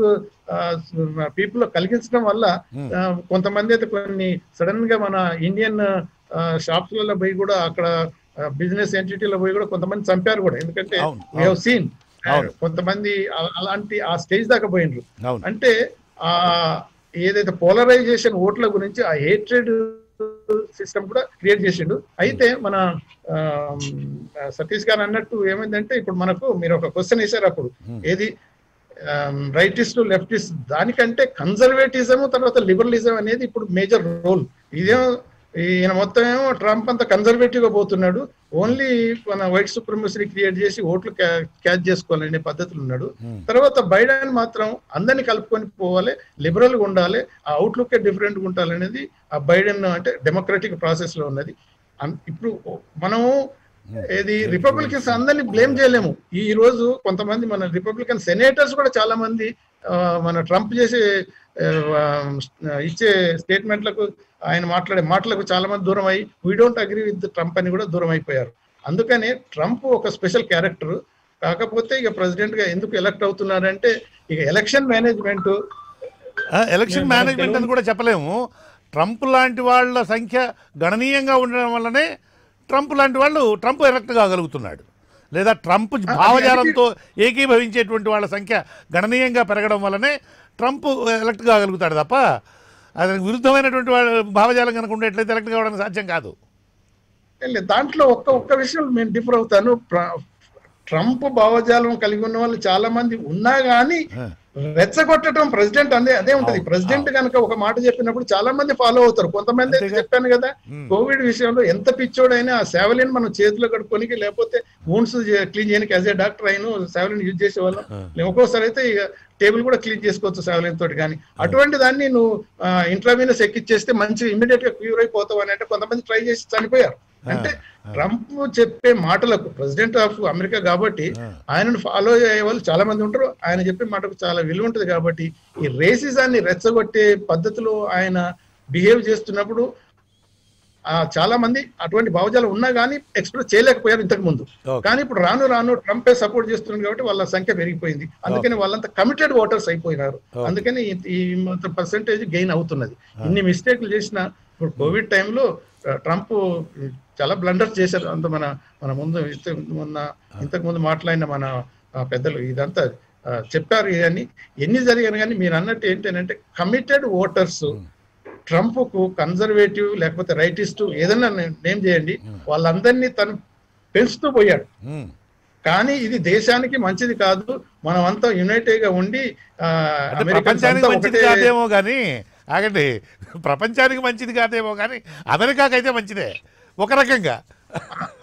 పీపుల్ లో కలిగించడం వల్ల ఆ, కొంతమంది అయితే కొన్ని సడన్ గా మన ఇండియన్ షాప్స్ లలో పోయి కూడా అక్కడ బిజినెస్ ఎంటిటీలో పోయి కూడా కొంతమంది చంపారు కూడా ఎందుకంటే అవును, వీ హావ్ సీన్ అవును. కొంతమంది అ- అలాంటి ఆ స్టేజ్ దాకా పోయినరు అవును అంటే ఆ ఏదైతే పోలరైజేషన్ ఓట్ల గురించి ఆ హేట్రెడ్ సిస్టమ్ కూడా క్రియేట్ చేసిండు అయితే మన ఆ, సతీష్ గారు అన్నట్టు ఏమైందంటే ఇప్పుడు మనకు మీరు ఒక క్వశ్చన్ వేశారు అప్పుడు ఏది రైటిస్ట్ లెఫ్టిస్ట్ దానికంటే కన్జర్వేటిజం తర్వాత లిబరలిజం అనేది ఇప్పుడు మేజర్ రోల్ ఇదేమో ఈయన మొత్తం ఏమో ట్రంప్ అంత కన్జర్వేటివ్ గా పోతున్నాడు ఓన్లీ మన వైట్ సుప్రమసీ క్రియేట్ చేసి ఓట్లు క్యాచ్ చేసుకోవాలనే పద్ధతులు ఉన్నాడు తర్వాత బైడెన్ మాత్రం అందరిని కలుపుకొని పోవాలి లిబరల్ గా ఉండాలి ఆ అవుట్లుక్ డిఫరెంట్ గా ఉండాలనేది ఆ బైడెన్ అంటే డెమోక్రటిక్ ప్రాసెస్ లో ఉన్నది అన్- ఇప్పుడు మనము ఏది రిపబ్లికన్స్ అందరినీ బ్లేమ్ చేయలేము ఈ రోజు కొంతమంది మన రిపబ్లికన్ సెనేటర్స్ కూడా చాలా మంది ఆ, మన ట్రంప్ చేసే ఆ, ఇచ్చే స్టేట్మెంట్లకు ఆయన మాట్లాడే మాటలకు చాలా మంది దూరం అయ్యి we don't agree with Trump అని కూడా దూరం అయిపోయారు అందుకనే ట్రంప్ ఒక స్పెషల్ క్యారెక్టర్ కాకపోతే ఇక ప్రెసిడెంట్ గా ఎందుకు ఎలక్ట్ అవుతున్నారంటే ఇక ఎలక్షన్ మేనేజ్మెంట్ ఎలక్షన్ నేను మేనేజ్మెంట్ అని తెలుగు- కూడా చెప్పలేము ట్రంప్ లాంటి వాళ్ళ సంఖ్య గణనీయంగా ఉండడం వల్లనే ట్రంప్ లాంటి వాళ్ళు ట్రంప్ ఎలక్ట్ కాగలుగుతున్నాడు లేదా ట్రంప్ భావజాలంతో ఏకీభవించేటువంటి వాళ్ళ సంఖ్య గణనీయంగా పెరగడం వల్లనే ట్రంప్ ఎలక్ట్ కాగలుగుతాడు తప్ప అతనికి విరుద్ధమైనటువంటి వాళ్ళ భావజాలం కనుక ఉండేట్లయితే ఎలక్ట్ కావడానికి సాధ్యం కాదు లేదు, దాంట్లో ఒక్క ఒక్క విషయం నేను డిఫర్ అవుతాను ప్ర- ట్రంప్ భావజాలం కలిగి ఉన్న వాళ్ళు చాలా మంది ఉన్నా గానీ రెచ్చగొట్టడం ప్రెసిడెంట్ అదే అదే ఉంటది అవును, ప్రెసిడెంట్ కనుక ఒక మాట చెప్పినప్పుడు చాలా మంది ఫాలో అవుతారు కొంతమంది అయితే అంతేగా. చెప్పాను కదా Hmm. కోవిడ్ విషయంలో ఎంత పిచ్చోడైనా ఆ సేవలిన్ మనం చేతిలో కడుక్కోనికి లేకపోతే వూన్స్ క్లీన్ చేయడానికి యాజ్ ఏ డాక్టర్ అయిన సేవలిన్ యూజ్ చేసేవాళ్ళం లే- ఒక్కోసారి అయితే ఇక టేబుల్ కూడా క్లీన్ చేసుకోవచ్చు సేవలిన్ తోటి కానీ అటువంటి దాన్ని నువ్వు ఇంట్రావీనస్ ఎక్కిచ్చేస్తే మంచి ఇమీడియట్ గా క్యూర్ అయిపోతావు అని అంటే కొంతమంది ట్రై చేసి చనిపోయారు అంటే ట్రంప్ చెప్పే మాటలకు ప్రెసిడెంట్ ఆఫ్ అమెరికా కాబట్టి ఆయనను ఫాలో అయ్యే వాళ్ళు చాలా మంది ఉంటారు ఆయన చెప్పే మాటకు చాలా విలువ ఉంటుంది కాబట్టి ఈ రేసిజాన్ని రెచ్చగొట్టే పద్ధతిలో ఆయన బిహేవ్ చేస్తున్నప్పుడు ఆ చాలా మంది అటువంటి భావజాలం ఉన్నా కానీ ఎక్స్ప్రెస్ చేయలేకపోయారు ఇంతకు ముందు Okay. కానీ ఇప్పుడు రాను రాను ట్రంపే సపోర్ట్ చేస్తున్నారు కాబట్టి వాళ్ళ సంఖ్య పెరిగిపోయింది అందుకని వాళ్ళంతా కమిటెడ్ ఓటర్స్ అయిపోయినారు Okay. అందుకని ఈ- ఈ మొత్తం పర్సంటేజ్ గెయిన్ అవుతున్నది ఇన్ని మిస్టేక్లు చేసిన ఇప్పుడు కోవిడ్ టైంలో ట్రంప్ చాలా బ్లండర్స్ చేశారు అంత మన మన ముందు ఇంత- మొన్న ఇంతకు ముందు మాట్లాడిన మన ఆ, పెద్దలు ఇదంతా ఆ, చెప్పారు అని ఎన్ని జరిగాను కానీ మీరు అన్నట్టు ఏంటంటే కమిటెడ్ ఓటర్స్ ట్రంప్ కు కన్జర్వేటివ్ లేకపోతే రైటిస్ట్ ఏదైనా నేమ్ చేయండి వాళ్ళందరినీ తను పెంచుతూ పోయాడు ఉమ్. కానీ ఇది దేశానికి మంచిది కాదు మనం అంతా యునైటెడ్ గా ఉండి ఆ, అంటే అమెరికన్స్ ప్రపంచానికి అంతా మంచిది ఒకటే కాదేమో కానీ ఆగండి ప్రపంచానికి మంచిది కాదేమో కానీ అమెరికాకైతే మంచిదే ఒక రకంగా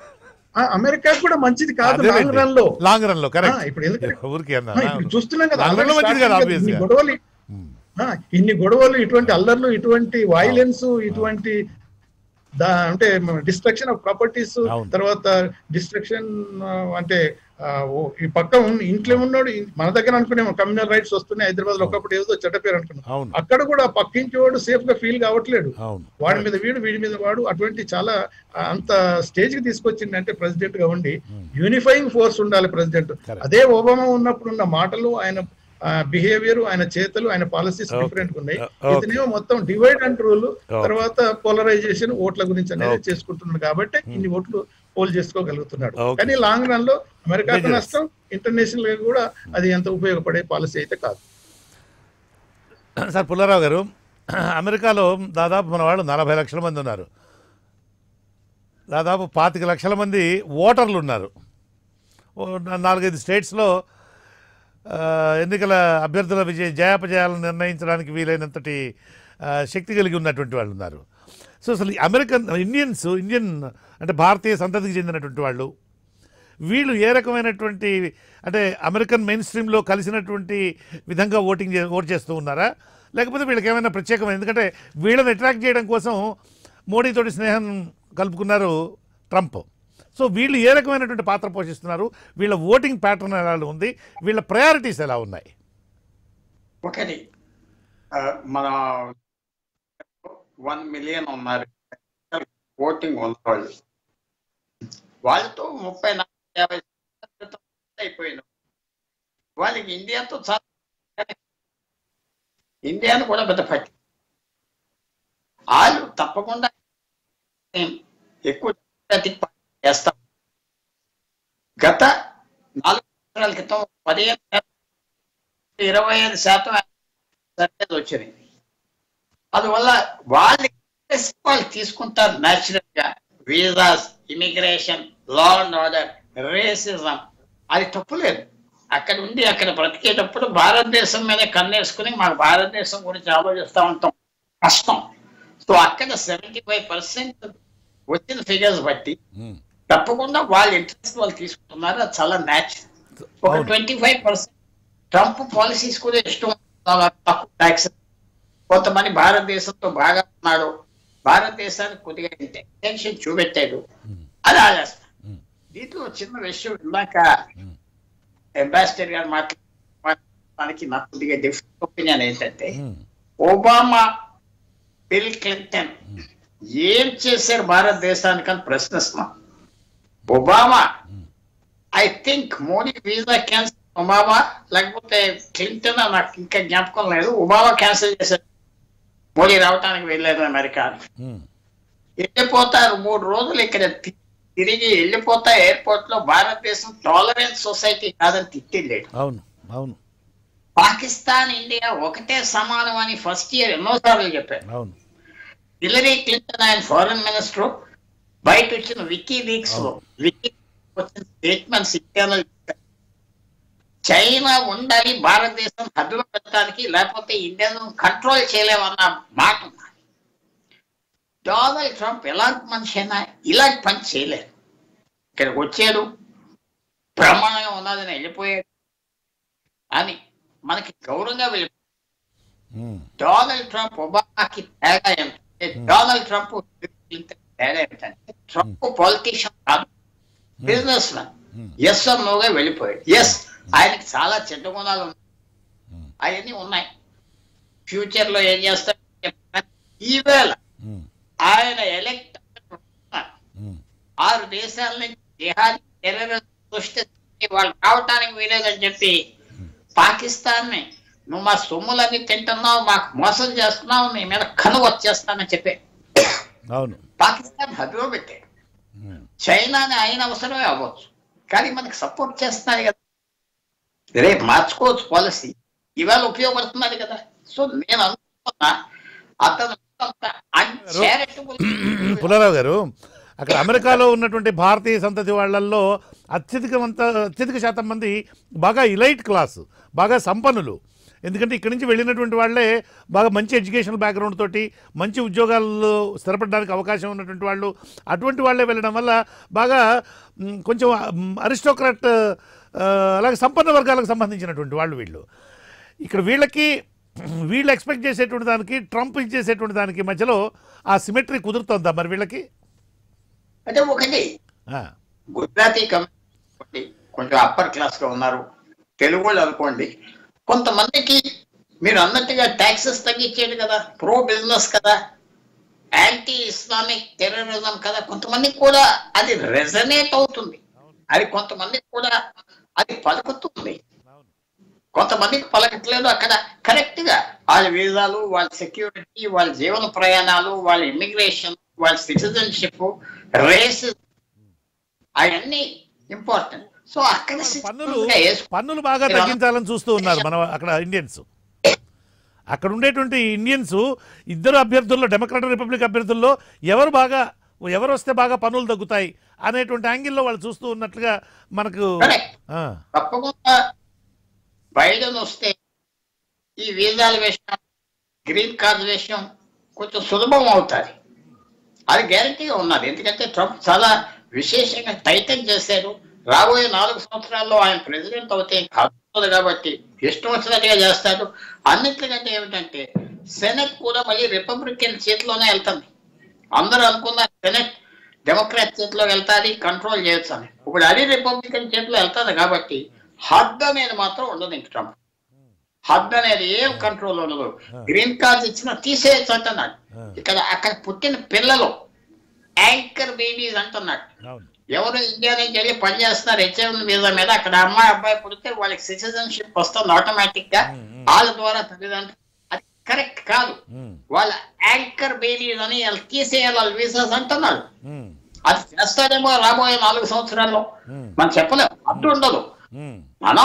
ఆ అమెరికా కూడా మంచిది కాదు లాంగ్ రన్ లో లాంగ్ రన్ లో ఆ, కరెక్ట్ ఇప్పుడు ఎందుకంటే ఊరికి అన్నా ఆ, ఇప్పుడు చూస్తున్నాం కదా లాంగ్ రన్ లో already మంచిది కదా starting obvious ఇన్ని గా. గొడవలు ఉమ్. ఆ, ఇన్ని గొడవలు ఇటువంటి అల్లర్లు ఇటువంటి వైలెన్స్ ఇటువంటి దా అంటే డిస్ట్రక్షన్ ఆఫ్ ప్రాపర్టీస్ అవును. తర్వాత డిస్ట్రక్షన్ అంటే ఆ, ఓ, ఈ పక్క ఉన్న- ఇంట్లో ఉన్నాడు ఈ- మన దగ్గర అనుకునేమో కమ్యూనల్ రైట్స్ వస్తున్నాయి హైదరాబాద్ లో ఒకప్పుడు ఏదో చెడ్డ పేరు అనుకున్నాం అవును అక్కడ కూడా ఆ పక్కింటి వాడు సేఫ్ గా ఫీల్ కావట్లేడు అవును వాడి మీద వీడు వీడి మీద వాడు అటువంటి చాలా ఆ, అంత స్టేజ్ కి తీసుకొచ్చింది అంటే ప్రెసిడెంట్ గా ఉండి యూనిఫైయింగ్ ఫోర్స్ ఉండాలి ప్రెసిడెంట్ Correct. అదే ఒబామా ఉన్నప్పుడు ఉన్న మాటలు ఆయన బిహేవియర్ ఆయన చేతలు ఆయన పాలసీస్ Okay. డిఫరెంట్ ఉన్నాయి Uh, okay. ఇతనేమో మొత్తం డివైడ్ అండ్ రూల్ Okay. తర్వాత పోలరైజేషన్ ఓట్ల గురించి అనేది Okay. చేసుకుంటున్నాడు కాబట్టి ఇన్ని ఓట్లు పోల్ చేసుకోగలుగుతున్నాడు Okay. కానీ లాంగ్ రన్ లో అమెరికాకు Dangerous. నష్టం ఇంటర్నేషనల్ గా కూడా అది ఎంత ఉపయోగపడే పాలసీ అయితే కాదు సార్ పుల్లారావు గారు అమెరికాలో దాదాపు మన వాళ్ళు నలభై లక్షల మంది ఉన్నారు దాదాపు పాతిక లక్షల మంది ఓటర్లు ఉన్నారు ఓ నా- నాలుగైదు స్టేట్స్లో ఆ, ఎన్నికల అభ్యర్థుల విజయ జయాపజయాలను నిర్ణయించడానికి వీలైనంతటి ఆ, శక్తి కలిగి ఉన్నటువంటి వాళ్ళు ఉన్నారు సో అసలు ఈ అమెరికన్ ఇండియన్స్ ఇండియన్ అంటే భారతీయ సంతతికి చెందినటువంటి వాళ్ళు వీళ్ళు ఏ రకమైనటువంటి అంటే అమెరికన్ మెయిన్ స్ట్రీమ్లో కలిసినటువంటి విధంగా ఓటింగ్ చే ఓట్ చేస్తూ ఉన్నారా లేకపోతే వీళ్ళకి ఏమైనా ప్రత్యేకమైన ఎందుకంటే వీళ్ళని అట్రాక్ట్ చేయడం కోసం మోడీతోటి స్నేహం కలుపుకున్నారు ట్రంప్ సో వీళ్ళు ఏ రకమైనటువంటి పాత్ర పోషిస్తున్నారు వీళ్ళ ఓటింగ్ ప్యాటర్న్ ఎలా ఉంది వీళ్ళ ప్రయారిటీస్ ఎలా ఉన్నాయి ఒకటి ఆ, మన వన్ మిలియన్ ఉన్నారు ఓటింగ్ ఉన్నవాళ్ళు వాళ్ళతో ముప్పై నాలుగు యాభై సంవత్సరాల క్రితం అయిపోయిన వాళ్ళకి ఇండియాతో చాలా ఇండియాను కూడా పెద్ద పట్టి వాళ్ళు తప్పకుండా ఎక్కువ Democratic Party చేస్తాం గత నాలుగు సంవత్సరాల క్రితం పదిహేను శాతం ఇరవై ఐదు శాతం సర్వేలు వచ్చినాయి అందువల్ల వాళ్ళు వాళ్ళు తీసుకుంటారు న్యాచురల్ గా visas immigration law and order racism అది తప్పులేదు అక్కడ ఉండి అక్కడ బ్రతికేటప్పుడు భారతదేశం మీద కన్నేసుకుని మాకు భారతదేశం గురించి ఆలోచిస్తూ ఉంటాం కష్టం సో అక్కడ సెవెంటీ ఫైవ్ పర్సెంట్ వచ్చిన ఫిగర్స్ బట్టి తప్పకుండా వాళ్ళ ఇంట్రెస్ట్ వాళ్ళు తీసుకుంటున్నారు అది చాలా న్యాచురల్ ఒక అవును. Twenty five percent Trump policies కూడా ఇష్టం చాలా తక్కువ ట్యాక్స్ కొంతమంది భారతదేశంతో బాగా ఉన్నాడు భారతదేశానికి కొద్దిగా ఇంటెన్షన్ చూపెట్టాడు అది ఆలోచన దీంట్లో చిన్న విషయం ఇందాక అంబాసిడర్ గారు మాట్లాడడానికి నాకు కొద్దిగా డిఫరెంట్ ఒపీనియన్ ఏంటంటే ఒబామా బిల్ క్లింటన్ ఏం చేశారు భారతదేశానికి అని ప్రశ్నిస్తున్నాం Obama I think Modi visa cancel Obama లేకపోతే క్లింటన్ నాకు ఇంకా జ్ఞాపకం లేదు ఒబామా క్యాన్సిల్ చేశారు మోడీ రావటానికి వెళ్ళలేదు అమెరికా వెళ్ళిపోతారు మూడు రోజులు ఇక్కడ తి- తిరిగి వెళ్ళిపోతా ఎయిర్పోర్ట్ లో భారతదేశం టాలరెన్స్ సొసైటీ కాదని తిట్టిల్లేడు అవును అవును పాకిస్తాన్ ఇండియా ఒకటే సమానం అని ఫస్ట్ ఇయర్ ఎన్నోసార్లు చెప్పారు అవును హిలరీ క్లింటన్ ఆయన ఫారెన్ మినిస్టర్ బయట వచ్చిన వికీ లీక్స్ లో వికీ వచ్చిన స్టేట్మెంట్స్ ఇచ్చాను చైనా ఉండాలి భారతదేశం హద్దులు పెట్టడానికి లేకపోతే ఇండియాను కంట్రోల్ చేయలేమన్న మాట ఉంది. డొనాల్డ్ ట్రంప్ ఎలాంటి మనిషి అయినా ఇలాంటి పని చేయలేరు ఇక్కడికి వచ్చాడు బ్రహ్మాండంగా ఉన్నదని వెళ్ళిపోయాడు అని మనకి గౌరవంగా వెళ్ళి ఉమ్. డొనాల్డ్ ట్రంప్ ఒబామాకి తేడా ఏంటంటే డొనాల్డ్ ట్రంప్ క్లింటన్ తేడా ఏంటంటే ట్రంప్ పొలిటీషియన్ కాదు బిజినెస్ మ్యాన్ ఎస్ నోగా వెళ్ళిపోయాడు ఎస్ ఆయనకి చాలా చెడ్డ గుణాలు ఉన్నాయి అవన్నీ ఉన్నాయి ఫ్యూచర్ లో ఏం చేస్తాడు ఈవేళ ఉమ్. ఆయన ఎలక్ట్ ఉమ్. ఆరు దేశాల నుంచి జిహాదీ టెర్రరిజం సృష్టించి వాళ్ళు రావటానికి వీలేదని చెప్పి పాకిస్తాన్ ని నువ్వు మా సొమ్ములన్నీ తింటున్నావు మాకు మోసం చేస్తున్నావు నీ మీద కను వచ్చేస్తానని చెప్పి అవును పాకిస్తాన్ హద్దులో పెట్టాడు ఉమ్. చైనాని అయిన అవసరమే అవ్వచ్చు కానీ మనకి సపోర్ట్ చేస్తున్నారు కదా రేపు మార్చుకోవచ్చు పాలసీ ఇవాళ ఉపయోగపడుతున్నది కదా సో నేను అనుకుంటున్నా అతను uncharitable పుల్లారావు గారు అక్కడ అమెరికాలో ఉన్నటువంటి భారతీయ సంతతి వాళ్ళల్లో అత్యధికమంత అత్యధిక శాతం మంది బాగా ఇలైట్ క్లాస్ బాగా సంపన్నులు ఎందుకంటే ఇక్కడి నుంచి వెళ్ళినటువంటి వాళ్ళే బాగా మంచి ఎడ్యుకేషనల్ బ్యాక్గ్రౌండ్ తోటి మంచి ఉద్యోగాల్లో స్థిరపడడానికి అవకాశం ఉన్నటువంటి వాళ్ళు అటువంటి వాళ్ళే వెళ్ళడం వల్ల బాగా మ్, కొంచెం అరిస్టోక్రాట్ అలాగే సంపన్న వర్గాలకు సంబంధించినటువంటి వాళ్ళు వీళ్ళు ఇక్కడ వీళ్ళకి వీళ్ళు ఎక్స్పెక్ట్ చేసేటువంటి దానికి ట్రంప్ ఇచ్చేసేటువంటి దానికి మధ్యలో ఆ సిమెట్రీ కుదురుతుందా మరి వీళ్ళకి అంటే ఒకటి ఆ, గుజరాతీ కమ్యూనిటీ కొంచెం అప్పర్ క్లాస్ లో ఉన్నారు తెలుగు వాళ్ళు అనుకోండి కొంతమందికి మీరు అన్నట్టుగా ట్యాక్సెస్ తగ్గించేది కదా ప్రో బిజినెస్ కదా యాంటీ ఇస్లామిక్ టెర్రరిజం కదా కొంతమందికి కూడా అది రెజనేట్ అవుతుంది అది కొంతమందికి కూడా అది పలుకుతుంది కొంతమందికి పలకట్లేదు అక్కడ కరెక్ట్ గా వాళ్ళ వీసాలు వాళ్ళ సెక్యూరిటీ వాళ్ళ జీవన ప్రయాణాలు వాళ్ళ ఇమిగ్రేషన్ వాళ్ళ సిటిజన్షిప్ రేస్ అవన్నీ ఇంపార్టెంట్ సో అక్కడ పన్నులు citizen గా వేసుకో- పన్నులు బాగా తగ్గించాలని చూస్తూ ఉన్నారు మన అక్కడ ఇండియన్స్ అక్కడ ఉండేటువంటి ఇండియన్స్ ఇద్దరు అభ్యర్థుల్లో డెమోక్రాటిక్ రిపబ్లిక్ అభ్యర్థుల్లో ఎవరు బాగా ఎవరు వస్తే బాగా పన్నులు తగ్గుతాయి అనేటువంటి యాంగిల్లో వాళ్ళు చూస్తూ ఉన్నట్లుగా మనకు Correct. ఆ, తప్పకుండా బైడెన్ వస్తే ఈ వీసాల విషయం గ్రీన్ కార్డ్ విషయం కొంచెం సులభం అవుతుంది అది గ్యారంటీగా ఉన్నది ఎందుకంటే ట్రంప్ చాలా విశేషంగా టైటన్ చేశారు రాబోయే నాలుగు సంవత్సరాల్లో ఆయన ప్రెసిడెంట్ అవుతే కాదు కాబట్టి ఇష్టం వచ్చినట్టుగా చేస్తాడు అన్నిటికంటే ఏమిటంటే సెనెట్ కూడా మళ్ళీ రిపబ్లికన్ చేతిలోనే వెళ్తుంది అందరూ అనుకున్న సెనెట్ డెమోక్రాట్ చేతిలో వెళ్తాది కంట్రోల్ చేయొచ్చు అని ఇప్పుడు అది రిపబ్లికన్ చేతిలో వెళ్తుంది కాబట్టి హద్ అనేది మాత్రం ఉండదు ఇంక ట్రంప్ హద్ అనేది ఏం కంట్రోల్ ఉండదు గ్రీన్ కార్డ్స్ ఇచ్చిన తీసేయచ్చు అంటున్నాడు ఇక్కడ అక్కడ పుట్టిన పిల్లలు యాంకర్ బేబీస్ అంటున్నాడు అవును ఎవరు ఇండియా నుంచి వెళ్ళి పనిచేస్తున్నారు హెచ్ఎం వీసా మీద అక్కడ అమ్మాయి అబ్బాయి పుడితే వాళ్ళకి సిటిజన్షిప్ వస్తుంది ఆటోమేటిక్ గా వాళ్ళ ద్వారా తల్లిదండ్రులు అది కరెక్ట్ కాదు ఉమ్, వాళ్ళ యాంకర్ బేబీస్ అని వాళ్ళు తీసేయాలి వాళ్ళ వీసాస్ అంటున్నాడు ఉమ్, అది చేస్తారేమో రాబోయే నాలుగు సంవత్సరాల్లో ఉమ్, మనం చెప్పలేం అడ్డు ఉండదు ఉమ్, మనం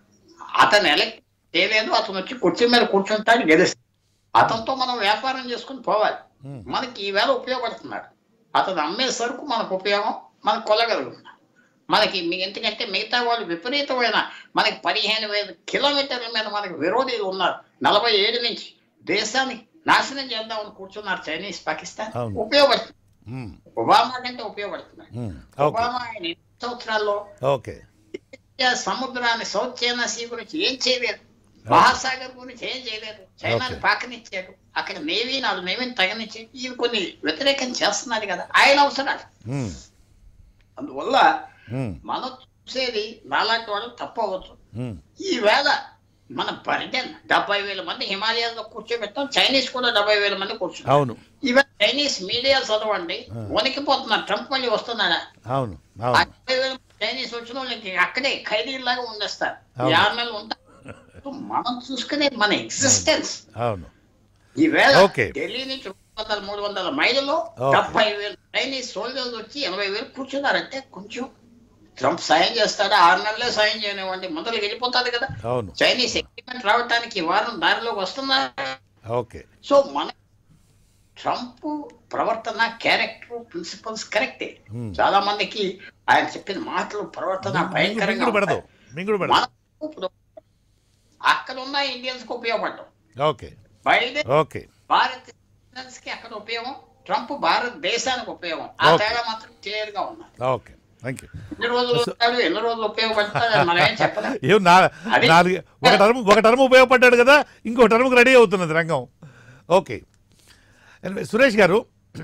అతను ఎలక్ట్ చేయలేదు అతను వచ్చి కుర్చీ మీద కూర్చుంటాడు గెలుస్తాడు అతనితో మనం వ్యాపారం చేసుకుని పోవాలి ఉమ్. మనకి ఈవేళ ఉపయోగపడుతున్నాడు అతను అమ్మే సరుకు మనకు ఉపయోగం మనకు కొలగలుగుతున్నాం మనకి మీ- ఎందుకంటే మిగతా వాళ్ళు విపరీతమైన మనకి పదిహేను వేల కిలోమీటర్ల మీద మనకి విరోధులు ఉన్నారు నలభై ఏడు నుంచి దేశాన్ని నాశనం చేద్దామని కూర్చున్నారు చైనీస్ పాకిస్తాన్ అవును. ఉపయోగపడుతుంది ఉమ్, ఒబామా కంటే ఉపయోగపడుతున్నాడు ఉమ్, ఓకే ఒబామా ఆయన ఎన్ని సంవత్సరాల్లో ఓకే ఇండియా సముద్రాన్ని సౌత్ చైనా సీ గురించి ఏం చేయలేదు మహాసాగర్ గురించి ఏం చేయలేదు చైనాని Okay. పాకనిచ్చాడు అక్కడ నేవీ నాలుగు నేవీని తగనిచ్చి ఇవి కొన్ని వ్యతిరేకం చేస్తున్నది కదా ఆయన అవసరాలు ఉమ్, అందువల్ల ఉమ్, మనం చూసేది నాలాంటి వాళ్ళు తప్పవచ్చు ఉమ్, ఈవేళ మన బర్డెన్ డెబ్బై వేల మంది హిమాలయాల్లో కూర్చోబెట్టాం చైనీస్ కూడా డెబ్బై వేల మంది కూర్చున్నారు అవును ఈవేళ చైనీస్ మీడియా చదవండి వణికిపోతున్నారు ట్రంప్ మళ్ళీ వస్తున్నాడా అవును ఆ అవును డెబ్బై వేల చైనీస్ వచ్చిన వాళ్ళకి అక్కడే ఖైదీలాగా ఉండేస్తారు అవును. ఈ ఆరు నెలలు ఉంటారు మనం చూసుకునేది మన ఎగ్జిస్టెన్స్ అవును ఈవేళ Okay. ఢిల్లీ నుంచి రెండు వందల మూడు వందల మైళ్ళలో Okay. డెబ్బై వేలు చైనీస్ సోల్జర్స్ వచ్చి ఎనభై వేలు కూర్చున్నారంటే కొంచెం ట్రంప్ సాయం చేస్తాడా ఆరు నెలలే సాయం చేయనివ్వండి ముందరికి వెళ్ళిపోతుంది కదా అవును చైనీస్ అగ్రిమెంట్ రావడానికి ఈ వారం దారిలోకి వస్తుందా ఓకే సో మన ట్రంప్ ప్రవర్తన క్యారెక్టర్ ప్రిన్సిపల్స్ కరెక్టే Hmm. చాలా మందికి ఆయన చెప్పిన మాటలు ప్రవర్తన భయంకరంగా మింగుడు పడదు ఉంటాయి. మింగుడు మన పడదు ఇప్పుడు అక్కడ ఉన్న ఇండియన్స్ కి ఉపయోగపడడం ఓకే బయట ఓకే భారత్ citizens కి అక్కడ ఉపయోగం ట్రంప్ భారతదేశానికి ఉపయోగం ఆ Okay. తేడా మాత్రం క్లియర్ గా ఉన్నది ఓకే థ్యాంక్ యూ ఎన్ని రోజులు ఉంటాడు ఎన్ని రోజులు ఉపయోగపడతాడు మనం ఏం చెప్పలేం ఏం నా అది- నాలుగు ఒక టర్మ్ ఒక టర్మ్ ఉపయోగపడ్డాడు కదా ఇంకో టర్మ్కి రెడీ అవుతున్నది రంగం ఓకే Anyway, సురేష్ గారు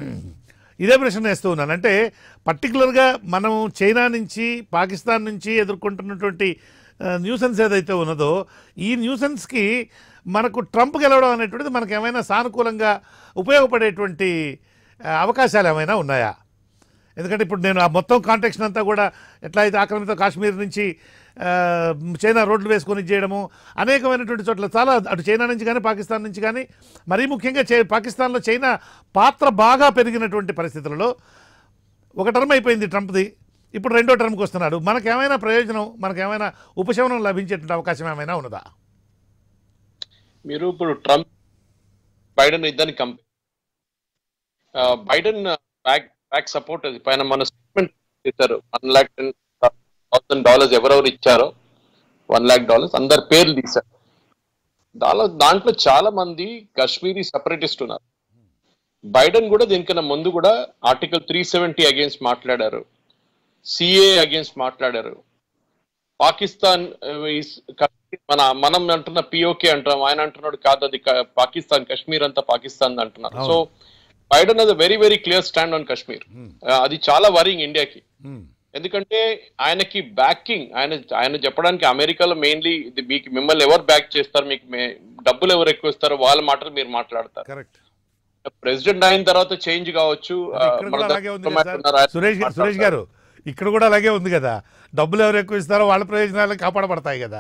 ఇదే ప్రశ్న వేస్తూ ఉన్నాను అంటే పర్టికులర్గా మనం చైనా నుంచి పాకిస్తాన్ నుంచి ఎదుర్కొంటున్నటువంటి న్యూసెన్స్ ఏదైతే ఉన్నదో ఈ న్యూసెన్స్కి మనకు ట్రంప్ గెలవడం అనేటువంటిది మనకు ఏమైనా సానుకూలంగా ఉపయోగపడేటువంటి ఆ, అవకాశాలు ఏమైనా ఉన్నాయా ఎందుకంటే ఇప్పుడు నేను ఆ మొత్తం కాంటెక్స్ట్ అంతా కూడా ఎట్లా అయితే ఆక్రమిత కాశ్మీర్ నుంచి ఆ, చైనా రోడ్లు వేసుకొని చేయడము అనేకమైనటువంటి చోట్ల చాలా అటు చైనా నుంచి కానీ పాకిస్తాన్ నుంచి కానీ మరీ ముఖ్యంగా చై పాకిస్తాన్లో చైనా పాత్ర బాగా పెరిగినటువంటి పరిస్థితులలో ఒక టర్మ్ అయిపోయింది ట్రంప్ది ఇప్పుడు రెండో టర్మ్కి వస్తున్నాడు మనకేమైనా ప్రయోజనం మనకేమైనా ఉపశమనం లభించేటువంటి అవకాశం ఏమైనా ఉన్నదా మీరు ఇప్పుడు ట్రంప్ బైడెన్ ఇద్దరిని compare Biden back back support అది పైన మన స్టేట్మెంట్ చేశారు one lakh ten thousand dollars ఎవరెవరు ఇచ్చారో వన్ లాక్ డాలర్స్ అందరి పేర్లు తీశారు దానిలో దాంట్లో చాలా మంది కాశ్మీరీ సెపరేటిస్ట్ ఉన్నారు బైడెన్ కూడా దీనికన్నా ముందు కూడా ఆర్టికల్ త్రీ సెవెంటీ అగేన్స్ట్ మాట్లాడారు సిఏ అగేన్స్ట్ మాట్లాడారు పాకిస్తాన్ ఆ, is- కశ్మీర్ మన మనం అంటున్న పిఓకే అంటాం ఆయన అంటున్నాడు కాదు అది క- పాకిస్తాన్ కాశ్మీర్ అంతా పాకిస్తాన్ అంటున్నారు అవును. సో బైడెన్ అది very very clear stand on Kashmir ఆ, అది చాలా వరింగ్ ఇండియాకి ఉమ్, ఎందుకంటే ఆయనకి బ్యాకింగ్ ఆయన ఆయన చెప్పడానికి అమెరికాలో మెయిన్లీ ఇది మీకు మిమ్మల్ని ఎవరు బ్యాక్ చేస్తారు మీకు మే- డబ్బులు ఎవరు ఎక్కువ ఇస్తారో వాళ్ళ మాటలు మీరు మాట్లాడతారు కరెక్ట్ ప్రెసిడెంట్ అయిన తర్వాత చేంజ్ కావచ్చు ఆ, ఇక్కడ మన కూడా అలాగే ఉంది diplomat కదా ఉన్నారు, సార్ ఆయన సురేష్ గారు సురేష్ గారు ఇక్కడ కూడా అలాగే ఉంది కదా డబ్బులు ఎవరు ఎక్కువ ఇస్తారో వాళ్ళ ప్రయోజనాలు కాపాడబడతాయి కదా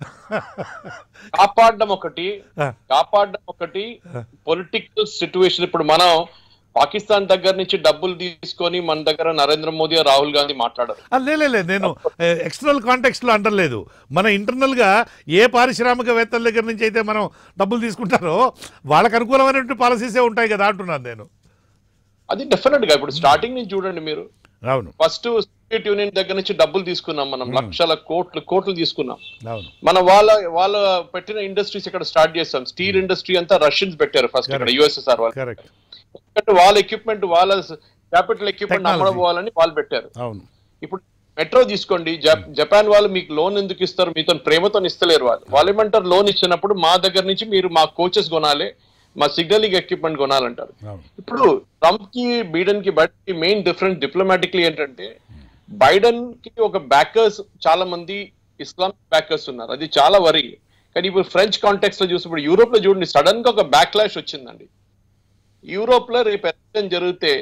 కాపాడడం ఒకటి ఆ. కాపాడడం ఒకటి పొలిటికల్ సిచ్యువేషన్ ఇప్పుడు మనం పాకిస్తాన్ దగ్గర నుంచి డబ్బులు తీసుకొని మన దగ్గర నరేంద్ర మోదీ రాహుల్ గాంధీ మాట్లాడారు ఆ, లే లే, లే నేను ఎక్స్టర్నల్ కాంటెక్స్ట్ లో అంటలేదు మన ఇంటర్నల్ గా ఏ పారిశ్రామికవేత్తల దగ్గర నుంచి అయితే మనం డబ్బులు తీసుకుంటారో వాళ్ళకి అనుకూలమైనటువంటి పాలసీసే ఉంటాయి కదా అంటున్నాను నేను అది డెఫినెట్ గా ఇప్పుడు స్టార్టింగ్ నుంచి చూడండి మీరు అవును ఫస్ట్ సోవియట్ యూనియన్ దగ్గర నుంచి డబ్బులు తీసుకున్నాం మనం లక్షల కోట్లు కోట్లు తీసుకున్నాం అవును మన వాళ్ళ వాళ్ళ పెట్టిన ఇండస్ట్రీస్ ఇక్కడ స్టార్ట్ చేస్తాం స్టీల్ ఇండస్ట్రీ అంతా రష్యన్స్ పెట్టారు ఫస్ట్ ఇక్కడ యుఎస్ఎస్ఆర్ వాళ్ళు కరెక్ట్ ఎందుకంటే వాళ్ళ ఎక్విప్మెంట్ వాళ్ళ క్యాపిటల్ ఎక్విప్మెంట్ Technology. అమ్మడపోవాలని వాళ్ళు పెట్టారు అవును ఇప్పుడు మెట్రో తీసుకోండి జప్- జపాన్ వాళ్ళు మీకు లోన్ ఎందుకు ఇస్తారు మీతో ప్రేమతో ఇస్తలేరు వాళ్ళు వాళ్ళు ఏమంటారు లోన్ ఇచ్చినప్పుడు మా దగ్గర నుంచి మీరు మా కోచెస్ కొనాలి మా సిగ్నలింగ్ ఎక్విప్మెంట్ కొనాలంటారు అవును ఇప్పుడు ట్రంప్ కి బైడెన్ కి బట్టి మెయిన్ డిఫరెన్స్ డిప్లొమాటిక్లీ ఏంటంటే బైడెన్ కి ఒక బ్యాకర్స్ చాలా మంది ఇస్లామిక్ బ్యాకర్స్ ఉన్నారు అది చాలా వరి కానీ ఇప్పుడు ఫ్రెంచ్ కాంటెక్స్ లో చూసినప్పుడు యూరోప్ లో చూడండి సడన్ గా ఒక బ్యాక్లాష్ వచ్చిందండి యూరోప్ లో రేపు ఎలక్షన్ జరిగితే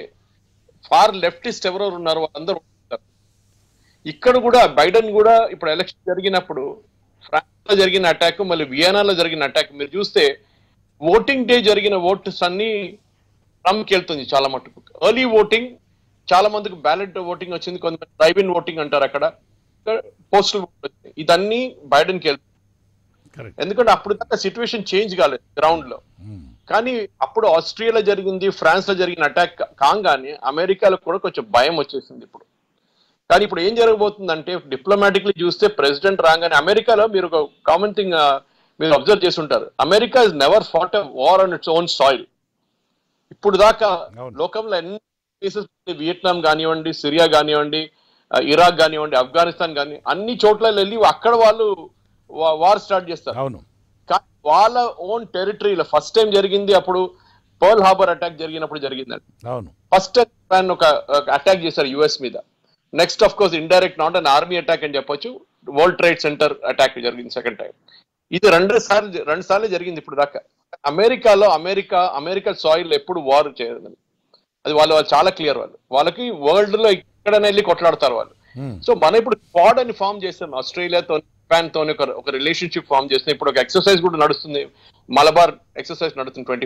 ఫార్ లెఫ్టిస్ట్ ఎవరెవరు ఉన్నారో వాళ్ళందరూ ఉంటారు ఇక్కడ కూడా బైడెన్ కూడా ఇప్పుడు ఎలక్షన్ జరిగినప్పుడు ఫ్రాన్స్ లో జరిగిన అటాక్ మళ్ళీ వియనాలో జరిగిన అటాక్ మీరు చూస్తే ఓటింగ్ డే జరిగిన ఓట్స్ అన్ని ట్రంప్కి వెళ్తుంది చాలా మటుకు ఎర్లీ ఓటింగ్ చాలా మందికి బ్యాలెట్ ఓటింగ్ వచ్చింది కొంతమంది డ్రైవ్ ఇన్ ఓటింగ్ అంటారు అక్కడ పోస్టల్ ఇదన్నీ బైడెన్కి వెళ్తుంది కరెక్ట్ ఎందుకంటే అప్పుడు దాకా సిచ్యువేషన్ చేంజ్ కాలేదు గ్రౌండ్ లో కానీ అప్పుడు ఆస్ట్రియాలో జరిగింది ఫ్రాన్స్ లో జరిగిన అటాక్ కాగానే అమెరికాలో కూడా కొంచెం భయం వచ్చేసింది ఇప్పుడు కానీ ఇప్పుడు ఏం జరగబోతుందంటే డిప్లొమాటిక్లీ చూస్తే ప్రెసిడెంట్ రాగానే అమెరికాలో మీరు ఒక కామన్ థింగ్ మీరు అబ్జర్వ్ చేసి ఉంటారు America is never fought a war on its own soil ఇప్పుడు దాకా అవును. లోకంలో ఎన్ని కేసెస్ వియట్నాం కానివ్వండి సిరియా కానివ్వండి ఆ, ఇరాక్ కానివ్వండి ఆఫ్ఘనిస్తాన్ కానీ అన్ని చోట్ల వెళ్ళి అక్కడ వాళ్ళు వార్ స్టార్ట్ చేస్తారు అవును కానీ వాళ్ళ ఓన్ టెరిటరీలో ఫస్ట్ టైం జరిగింది అప్పుడు పర్ల్ హార్బర్ అటాక్ జరిగినప్పుడు జరిగిందండి అవును ఫస్ట్ ప్లాన్ ఒక అటాక్ చేశారు యుఎస్ మీద next of course indirect not an army attack అని చెప్పొచ్చు వరల్డ్ ట్రేడ్ సెంటర్ అటాక్ జరిగింది సెకండ్ టైం ఇది రెండు సార్లు రెండు సార్లు జరిగింది ఇప్పుడు దాకా అమెరికాలో అమెరికా అమెరికా సాయిల్ ఎప్పుడు వార్ చేయదు అది వాళ్ళు వాళ్ళు చాలా క్లియర్ వాళ్ళు వాళ్ళకి వరల్డ్ లో ఎక్కడైనా వెళ్ళి కొట్లాడతారు వాళ్ళు Hmm. సో మనం ఇప్పుడు స్క్వాడ్ అని ఫామ్ చేస్తాం ఆస్ట్రేలియాతో జపాన్ తో ఒక ఒక రిలేషన్షిప్ ఫామ్ చేస్తాం ఇప్పుడు ఒక ఎక్సర్సైజ్ కూడా నడుస్తుంది మలబార్ ఎక్సర్సైజ్ నడుస్తుంది ట్వంటీ